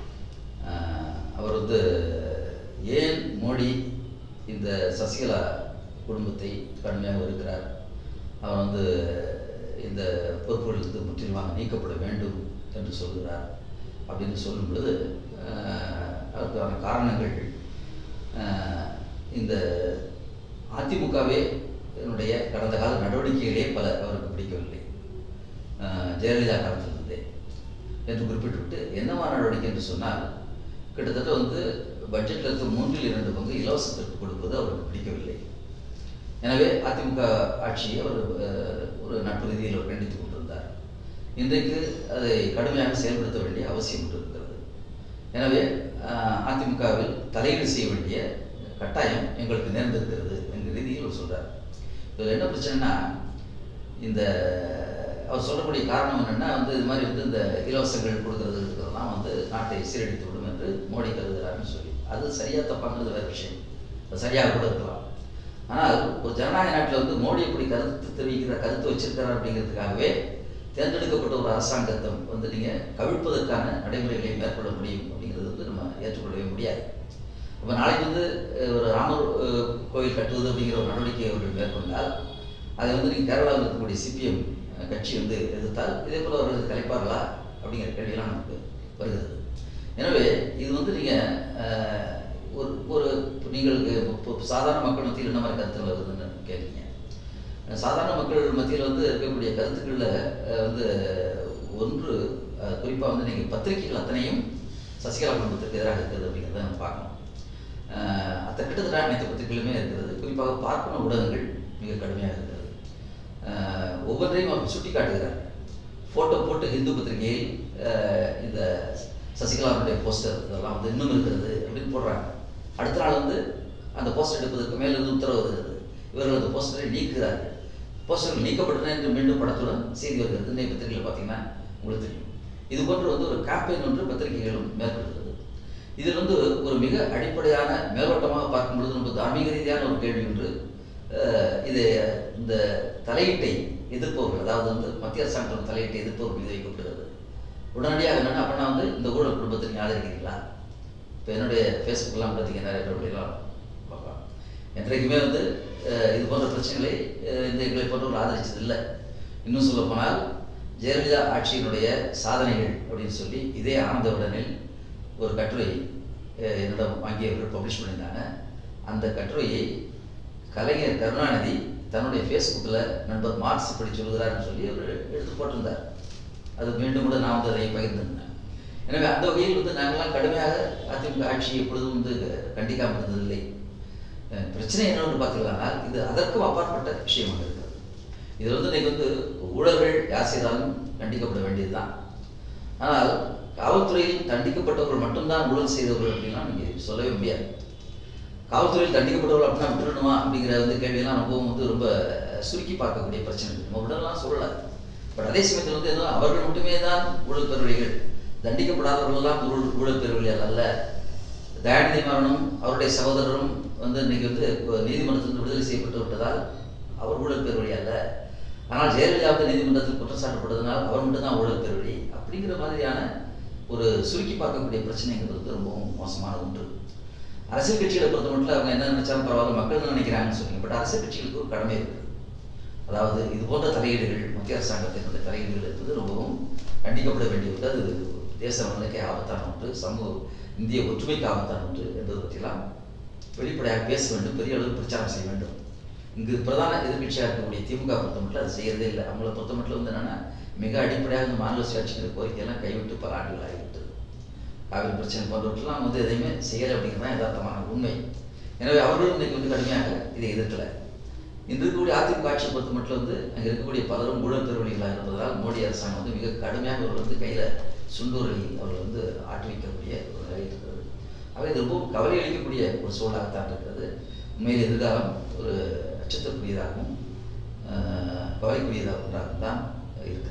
B: அவர் வந்து ஏன் மோடி இந்த சசிகலா குடும்பத்தை கடுமையாக இருக்கிறார் அவர் வந்து இந்த பொறுப்புகளிலிருந்து முற்றிலுமாக நீக்கப்பட வேண்டும் என்று சொல்கிறார் அப்படின்னு சொல்லும் பொழுது அஹ், அதற்கான காரணங்கள் அஹ், இந்த அதிமுகவே என்னுடைய கடந்த கால நடவடிக்கைகளே பல அவருக்கு பிடிக்கவில்லை அஹ், ஜெயலலிதா காலத்திலிருந்தே என்று குறிப்பிட்டுவிட்டு என்னவா நடவடிக்கை என்று சொன்னால் கிட்டத்தட்ட வந்து பட்ஜெட்டில் இருக்க மூன்றில் இரண்டு பங்கு இலவசத்திற்கு கொடுப்பது அவருக்கு பிடிக்கவில்லை எனவே அதிமுக ஆட்சியை அவர் அஹ், ஒரு நட்பு ரீதியில் அவர் கண்டித்துக் கொண்டிருந்தார் இன்றைக்கு அதை கடுமையாக செயல்படுத்த வேண்டிய அவசியம் ஒன்று இருக்கிறது எனவே அஹ், அதிமுகவில் தலையீடு செய்ய வேண்டிய கட்டாயம் எங்களுக்கு நேர்ந்திருக்கிறது என்கிற ரீதியில் அவர் சொல்றார் இதில் என்ன பிரச்சனைனா இந்த அவர் சொல்லக்கூடிய காரணம் என்னன்னா வந்து இது மாதிரி வந்து இந்த இலவசங்கள் கொடுக்கறது இருக்கிறதெல்லாம் வந்து நாட்டை சீரழித்து விடும் என்று மோடி கருதுகிறாருன்னு சொல்லி அது சரியா தப்பாங்கிறது வேற விஷயம் அது சரியாக கூட இருக்கலாம் ஆனால் ஒரு ஜனநாயக நாட்டில் வந்து மோடி எப்படி கருத்து தெரிவிக்கிற கருத்து வச்சிருக்கிறார் அப்படிங்கிறதுக்காகவே தேர்ந்தெடுக்கப்பட்ட ஒரு அரசாங்கத்தை வந்து நீங்கள் கவிழ்ப்பதற்கான நடைமுறைகளை மேற்கொள்ள முடியும் அப்படிங்கிறது வந்து நம்ம ஏற்றுக்கொள்ளவே முடியாது இப்போ நாளைக்கு வந்து அஹ், ஒரு ராமர் அஹ், கோயில் கட்டுவது அப்படிங்கிற ஒரு நடவடிக்கையை அவர்கள் மேற்கொண்டால் அதை வந்து நீங்கள் கேரளாவில் இருக்கக்கூடிய சிபிஎம் கட்சி வந்து எதிர்த்தால் இதே போல் அவர்கள் கலைப்பார்களா அப்படிங்கிற கேள்வியெல்லாம் நமக்கு வருகிறது எனவே இது வந்து நீங்கள் ஒரு ஒரு இப்ப நீங்கள் இப்போ சாதாரண மக்கள் மத்தியில் என்ன மாதிரி கருத்துக்கள் வருதுன்னு கேட்குறீங்க சாதாரண மக்கள் மத்தியில் வந்து இருக்கக்கூடிய கருத்துக்களில் அஹ், வந்து ஒன்று குறிப்பாக வந்து நீங்கள் பத்திரிகைகள் அத்தனையும் சசிகலா குடும்பத்திற்கு எதிராக இருக்கிறது அப்படிங்கிறத நம்ம பார்க்கணும் அஹ், அத்த கிட்டத்தட்ட அனைத்து பத்திரிகைகளுமே இருக்கிறது குறிப்பாக பார்க்கணும் ஊடகங்கள் மிக கடுமையாக இருக்கிறது அஹ், ஒவ்வொன்றையும் அவர் சுட்டி காட்டுகிறார் ஃபோட்டோ போட்டு ஹிந்து பத்திரிகையில் அஹ், இந்த சசிகலாவுடைய போஸ்டர் இதெல்லாம் வந்து இன்னும் இருக்கிறது அப்படின்னு போடுறாங்க அடுத்த நாள் வந்து அந்த போஸ்டர் எடுப்பதற்கு மேலிருந்து உத்தரவு வருகிறது இவர்கள் அந்த போஸ்டரை நீக்குகிறார்கள் போஸ்டர்கள் நீக்கப்பட்டன என்று மீண்டும் படத்துடன் செய்தி வருகிறது இன்றைய பத்திரிகையில் பார்த்தீங்கன்னா உங்களுக்கு தெரியும் இது போன்று வந்து ஒரு கேம்பெயின் ஒன்று பத்திரிகைகளும் மேற்கொள்கிறது இதில் வந்து ஒரு மிக அடிப்படையான மேலோட்டமாக பார்க்கும் பொழுது ரொம்ப தார்மீக ரீதியான ஒரு கேள்வி ஒன்று அஹ், இது இந்த தலையீட்டை எதிர்ப்பவர்கள் அதாவது வந்து மத்திய அரசாங்கத்தோட தலையீட்டை எதிர்ப்பவர்கள் மீது வைக்கப்படுகிறது உடனடியாக என்னன்னா அப்படின்னா வந்து இந்த ஊழல் குடும்பத்தை நீங்கள் ஆதரிக்கிறீங்களா இப்போ என்னுடைய ஃபேஸ்புக்கெல்லாம் பார்த்தீங்கன்னா நிறைய பேர் அப்படிலாம் பார்க்கலாம் என்றைக்குமே வந்து அஹ், இது போன்ற பிரச்சனைகளை அஹ், இந்த எங்களை போன்றவர்கள் ஆதரிச்சது இல்லை இன்னும் சொல்ல போனால் ஜெயலலிதா ஆட்சியினுடைய சாதனைகள் அப்படின்னு சொல்லி இதே ஆனந்தவுடனில் ஒரு கட்டுரை அஹ், என்னிடம் வாங்கியவர்கள் பப்ளிஷ் பண்ணியிருந்தாங்க அந்த கட்டுரையை கலைஞர் கருணாநிதி தன்னுடைய ஃபேஸ்புக்கில் நண்பர் மார்க்ஸ் இப்படி சொல்கிறார்னு சொல்லி அவர் எடுத்து போட்டிருந்தார் அது மீண்டும் கூட நான் வந்து அதை பகிர்ந்திருந்தேன் எனவே அந்த வகையில் வந்து நாங்கள்லாம் கடுமையாக அதிமுக ஆட்சி எப்பொழுதும் வந்து கண்டிக்காமல் இருந்ததில்லை அஹ் பிரச்சனை என்னவென்று பார்த்தீங்கன்னா இது அதற்கும் அப்பாற்பட்ட விஷயமாக இருக்கிறது இதில் வந்து இன்னைக்கு வந்து ஊழல்கள் யார் செய்தாலும் கண்டிக்கப்பட வேண்டியதுதான் ஆனால் காவல்துறையில் தண்டிக்கப்பட்டவர்கள் மட்டும்தான் ஊழல் செய்தவர்கள் அப்படின்னா நீங்கள் சொல்லவே முடியாது காவல்துறையில் தண்டிக்கப்பட்டவர்கள் அப்படின்னா விட்டுடணுமா அப்படிங்கிற வந்து கேள்வியெல்லாம் ரொம்பவும் வந்து ரொம்ப சுருக்கி பார்க்கக்கூடிய பிரச்சனை இருக்கு. நம்ம விடலாம் சொல்லலை பட் அதே சமயத்தில் வந்து என்ன அவர்கள் மட்டுமே தான் ஊழல் பெறுவழிகள் தண்டிக்கப்படாதவர்கள்லாம் ஊழல் ஊழல் பெறுவழிகள் அல்ல தயாநிதி மாறனும் அவருடைய சகோதரரும் வந்து இன்னைக்கு வந்து இப்போ நீதிமன்றத்தில் விடுதலை செய்யப்பட்டு விட்டதால் அவர் ஊழல் பெறுவழி அல்ல ஆனால் ஜெயலலிதா வந்து நீதிமன்றத்தில் குற்றம் சாட்டப்பட்டதனால் அவர் மட்டும்தான் ஊழல் பெறுவழி அப்படிங்கிற மாதிரியான ஒரு சுருக்கி பார்க்கக்கூடிய பிரச்சனைங்கிறது வந்து ரொம்பவும் மோசமான ஒன்று அரசியல் கட்சிகளை பொறுத்த மட்டும் அவங்க என்ன நினைச்சாலும் பரவாயில்ல மக்கள் என்ன நினைக்கிறாங்கன்னு சொல்லுங்க பட் அரசியல் கட்சிகளுக்கு ஒரு கடமை இருக்குது அதாவது இது போன்ற தலையீடுகள் மத்திய அரசாங்கத்தினுடைய தலையீடுகள் என்பது ரொம்பவும் கண்டிக்கப்பட வேண்டியது அது தேச நலனுக்கே ஆபத்தான ஒன்று சமூக இந்திய ஒற்றுமைக்கு ஆபத்தான ஒன்று என்பது பற்றிலாம் வெளிப்படையாக பேச வேண்டும் பெரிய அளவில் பிரச்சாரம் செய்ய வேண்டும் இங்கு பிரதான எதிர்கட்சியாக இருக்கக்கூடிய திமுக பொறுத்த மட்டும் அது செய்யறதே இல்லை அவங்கள பொறுத்த மட்டும் வந்து என்னன்னா மிக அடிப்படையாக இந்த மாநில சுயாட்சிங்கிற கோரிக்கையெல்லாம் கைவிட்டு பல ஆண்டுகள் ஆகிவிட்டது காவிரி பிரச்சனை போன்றவற்றெல்லாம் வந்து எதையுமே செய்யலை அப்படிங்கிறது தான் யதார்த்தமான உண்மை எனவே அவர்களும் இன்னைக்கு வந்து கடுமையாக இதை எதிர்க்கலை இன்று இருக்கக்கூடிய அதிமுக ஆட்சியை பொறுத்த மட்டும் வந்து அங்கே இருக்கக்கூடிய பலரும் ஊழல் பெருவழிகளாக இருப்பதால் மோடி அரசாங்கம் வந்து மிக கடுமையாக அவர்கள் வந்து கையில் சுண்டூரலி அவர்கள் வந்து ஆட்டி வைக்கக்கூடிய ஒரு நிலை இருக்கிறது ஆக இது ரொம்பவும் கவலை அளிக்கக்கூடிய ஒரு சூழலாகத்தான் இருக்கிறது உண்மையில் எதிர்காலம் ஒரு அச்சத்திற்குரியதாகவும் ஆஹ், கவலைக்குரியதாக ஒன்றாகவும் தான் இருக்குது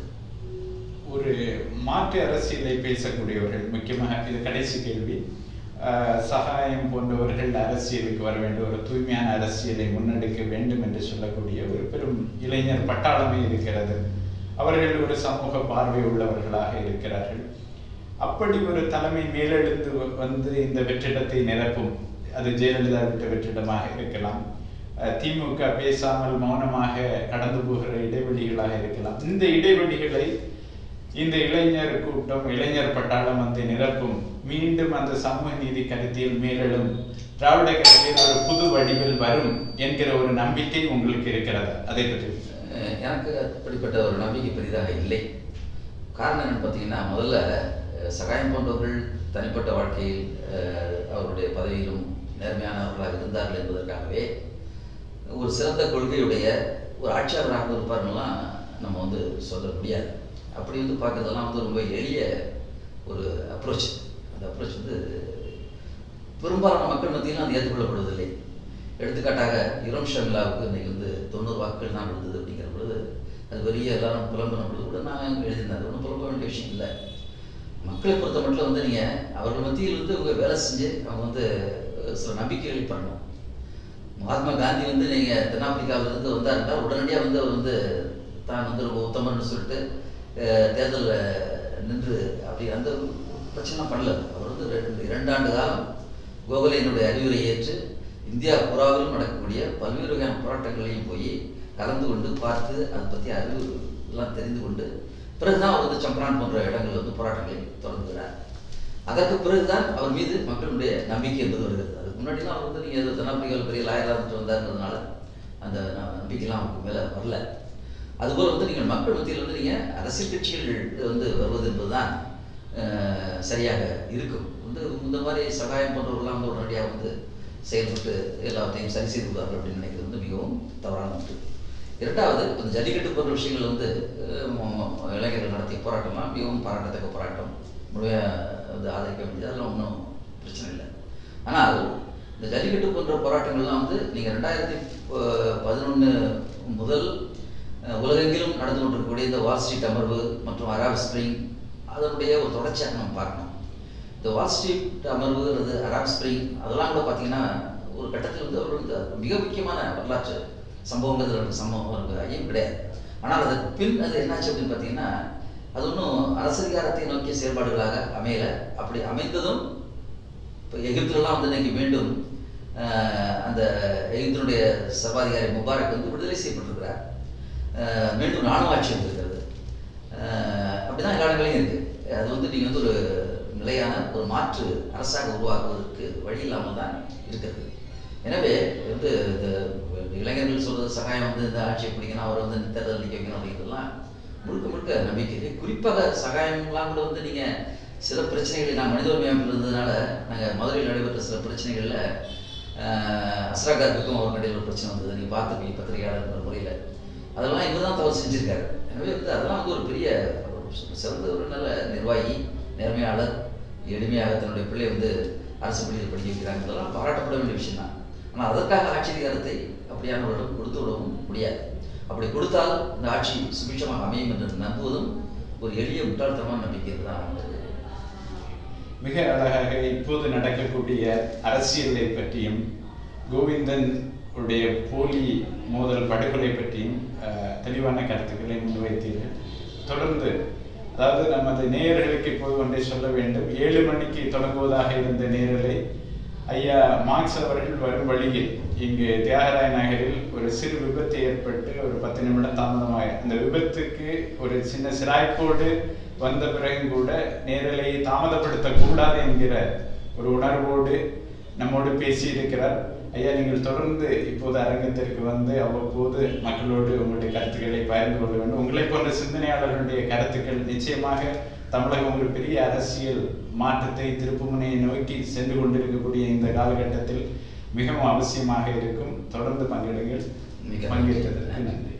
A: ஒரு மாற்று அரசியலை பேசக்கூடியவர்கள் முக்கியமாக இது கடைசி கேள்வி அஹ், சகாயம் போன்றவர்கள் அரசியலுக்கு வர வேண்டும் ஒரு தூய்மையான அரசியலை முன்னெடுக்க வேண்டும் என்று சொல்லக்கூடிய ஒரு பெரும் இளைஞர் பட்டாளமே இருக்கிறது அவர்கள் ஒரு சமூக பார்வை உள்ளவர்களாக இருக்கிறார்கள் அப்படி ஒரு தலைமை மேலெழுந்து வந்து இந்த வெற்றிடத்தை நிரப்பும் அது ஜெயலலிதா விட்ட வெற்றிடமாக இருக்கலாம் அஹ், திமுக பேசாமல் மௌனமாக கடந்து போகிற இடைவெளிகளாக இருக்கலாம் இந்த இடைவெளிகளை இந்த இளைஞர் கூட்டம் இளைஞர் பட்டாளம் வந்து நிரப்பும் மீண்டும் அந்த சமூக நீதி கருத்தியல் மேலெழும் திராவிட கருத்தியல் ஒரு புது வடிவில் வரும் என்கிற ஒரு நம்பிக்கை உங்களுக்கு இருக்கிறது அதை பற்றி
B: அஹ் எனக்கு அப்படிப்பட்ட ஒரு நம்பிக்கை பெரிதாக இல்லை காரணம் என்னன்னு பார்த்தீங்கன்னா முதல்ல அஹ், சகாயம் போன்றவர்கள் தனிப்பட்ட வாழ்க்கையில் அஹ், அவருடைய பதவியிலும் நேர்மையானவர்களாக இருந்தார்கள் என்பதற்காகவே ஒரு சிறந்த கொள்கையுடைய ஒரு ஆட்சியாளராக இருப்பாருலாம் நம்ம வந்து சொல்ல முடியாது அப்படி வந்து பார்க்கறதெல்லாம் வந்து ரொம்ப எளிய ஒரு அப்ரோச் அந்த அப்ரோச் வந்து பெரும்பாலான மக்கள் மத்தியிலும் அது ஏற்றுக்கொள்ளப்படுவதில்லை எடுத்துக்காட்டாக இரம் ஷர்மிளாவுக்கு இன்னைக்கு வந்து தொண்ணூறு வாக்குகள் தான் விழுந்தது அப்படிங்கிற பொழுது அது பெரிய எல்லாரும் புலம்பின பொழுது கூட நான் எழுதினேன் அது ஒன்றும் புலம்ப வேண்டிய விஷயம் இல்லை மக்களை பொறுத்த மட்டும் வந்து நீங்கள் அவர்கள் மத்தியில் வந்து அவங்க வேலை செஞ்சு அவங்க வந்து சில நம்பிக்கைகளை பண்ணணும் மகாத்மா காந்தி வந்து நீங்கள் தென்னாப்பிரிக்காவிலிருந்து வந்தாருன்னா உடனடியாக வந்து அவர் வந்து தான் வந்து ரொம்ப உத்தமர்னு சொல்லிட்டு அஹ், தேர்தல்ல நின்று அப்படி அந்த பிரச்சனை பண்ணல அவர் வந்து ரெண்டு இரண்டு ஆண்டு காலம் கோகலையினுடைய அறிவுரை ஏற்று இந்தியா புறாவிலும் நடக்கக்கூடிய பல்வேறு வகையான போராட்டங்களையும் போய் கலந்து கொண்டு பார்த்து அதை பற்றி அறிவு எல்லாம் தெரிந்து கொண்டு பிறகுதான் அவர் வந்து சம்பரான் போன்ற இடங்களில் வந்து போராட்டங்களை தொடங்குகிறார் அதற்கு பிறகுதான் அவர் மீது மக்களுடைய நம்பிக்கை என்பது வருகிறது அதுக்கு முன்னாடிலாம் அவர் வந்து நீங்கள் தென்னாப்பிரிக்காவில் பெரிய லாயராக இருந்துட்டு வந்தாருன்றதுனால அந்த ந- நம்பிக்கைலாம் அவருக்கு மேலே வரல அதுபோல் வந்து நீங்கள் மக்கள் மத்தியில் வந்து நீங்கள் அரசியல் கட்சிகள் வந்து வருவது என்பதுதான் அஹ், சரியாக இருக்கும் வந்து இந்த மாதிரி சகாயம் போன்றவர்கள்லாம் வந்து உடனடியாக வந்து செயல்பட்டு எல்லாத்தையும் சரி செய்து விடுவார்கள் அப்படின்னு நினைக்கிறது வந்து மிகவும் தவறான ஒன்று இரண்டாவது இந்த ஜல்லிக்கட்டு போன்ற விஷயங்கள் வந்து அஹ், ம- ம- இளைஞர்கள் நடத்திய போராட்டம்லாம் மிகவும் பாராட்டத்தக்க போராட்டம் முழுமையாக வந்து ஆதரிக்க வேண்டியது அதெல்லாம் ஒன்றும் பிரச்சனை இல்லை ஆனால் இந்த ஜல்லிக்கட்டு போன்ற போராட்டங்கள்லாம் வந்து நீங்கள் ரெண்டாயிரத்தி பதினொன்று முதல் அஹ், உலகெங்கிலும் நடந்து கொண்டிருக்கக்கூடிய இந்த வால் ஸ்ட்ரீட் அமர்வு மற்றும் அராப் ஸ்ப்ரிங் அதனுடைய ஒரு தொடர்ச்சியாக நம்ம பார்க்கணும் இந்த வால் ஸ்ட்ரீட் அமர்வு அல்லது அராப் ஸ்ப்ரிங் அதெல்லாம் கூட பார்த்தீங்கன்னா ஒரு கட்டத்தில் வந்து அவர் வந்து அது மிக முக்கியமான வரலாற்று சம்பவங்கள் ரெண்டு சம்பவம் இருக்கு ஐயம் கிடையாது ஆனால் அதற்கு பின் அது என்னாச்சு அப்படின்னு பார்த்தீங்கன்னா அது ஒன்றும் அரசதிகாரத்தை நோக்கிய செயல்பாடுகளாக அமையல அப்படி அமைந்ததும் இப்போ எகிப்துலலாம் வந்து இன்னைக்கு மீண்டும் ஆஹ், அந்த எகிப்தினுடைய சர்வாதிகாரி முபாரக் வந்து விடுதலை செய்யப்பட்டிருக்கிறார் ஆஹ், மீண்டும் ராணுவ ஆட்சி வந்திருக்கிறது ஆஹ், அப்படிதான் எல்லா இடங்களையும் இருக்கு அது வந்து நீங்கள் வந்து ஒரு நிலையான ஒரு மாற்று அரசாக உருவாக்குவதற்கு வழி இல்லாமல் தான் இருக்கிறது எனவே வந்து இந்த இளைஞர்கள் சொல்றது சகாயம் வந்து இந்த ஆட்சியை பிடிக்கணும் அவரை வந்து இந்த தேர்தல் நிற்க வைக்கணும் அப்படிங்கிறதெல்லாம் முழுக்க முழுக்க நம்பிக்கை இல்லை. குறிப்பாக சகாயம்லாம் கூட வந்து நீங்கள் சில பிரச்சனைகளை நான் மனித உரிமை அமைப்பில் இருந்ததுனால நாங்கள் மதுரையில் நடைபெற்ற சில பிரச்சனைகளில் அஸ்ராகாருக்கும் அவர் இடையில ஒரு பிரச்சனை வந்தது நீங்கள் பார்த்துருக்கீங்க பத்திரிகையாளர் முறையில் அதெல்லாம் இவர் தான் தவறு செஞ்சிருக்காரு எனவே வந்து அதெல்லாம் வந்து ஒரு பெரிய ஒரு சிறந்த ஒரு நல்ல நிர்வாகி நேர்மையாளர் எளிமையாக தன்னுடைய பிள்ளை வந்து அரசு பள்ளியில் படிக்க வைக்கிறாங்க இதெல்லாம் பாராட்டப்பட வேண்டிய விஷயம் தான் ஆனால் அதற்காக ஆட்சி அதிகாரத்தை அப்படியானவரிடம் கொடுத்து விடவும் முடியாது அப்படி கொடுத்தால் இந்த ஆட்சி சுபிட்சமாக அமையும் என்று நம்புவதும் ஒரு எளிய முட்டாள்தனமான நம்பிக்கை தான் இருக்குது
A: மிக அழகாக இப்போது நடக்கக்கூடிய அரசியலை பற்றியும் கோவிந்தன் உடைய போலி மோதல் படுகொலை பற்றியும் அஹ், தெளிவான கருத்துக்களை முன்வைத்தீர்கள் தொடர்ந்து அதாவது நமது நேயர்களுக்கு இப்போது ஒன்றை சொல்ல வேண்டும் ஏழு மணிக்கு தொடங்குவதாக இருந்த நேரலை ஐயா மார்க்ஸ் அவர்கள் வரும் வழியில் இங்கு தியாகராய நகரில் ஒரு சிறு விபத்து ஏற்பட்டு ஒரு பத்து நிமிடம் தாமதமாக அந்த விபத்துக்கு ஒரு சின்ன சிராய்ப்போடு வந்த பிறகும் கூட நேரலை தாமதப்படுத்தக்கூடாது என்கிற ஒரு உணர்வோடு நம்மோடு பேசியிருக்கிறார் ஐயா நீங்கள் தொடர்ந்து இப்போது அரங்கத்திற்கு வந்து அவ்வப்போது மக்களோடு உங்களுடைய கருத்துக்களை பகிர்ந்து கொள்ள வேண்டும் உங்களை போன்ற சிந்தனையாளர்களுடைய கருத்துக்கள் நிச்சயமாக தமிழகம் ஒரு பெரிய அரசியல் மாற்றத்தை திருப்புமுனையை நோக்கி சென்று கொண்டிருக்கக்கூடிய இந்த காலகட்டத்தில் மிகவும் அவசியமாக இருக்கும் தொடர்ந்து பங்கெடுங்கள்
B: மிக நன்றி.
A: பங்கேற்றதற்கு நன்றி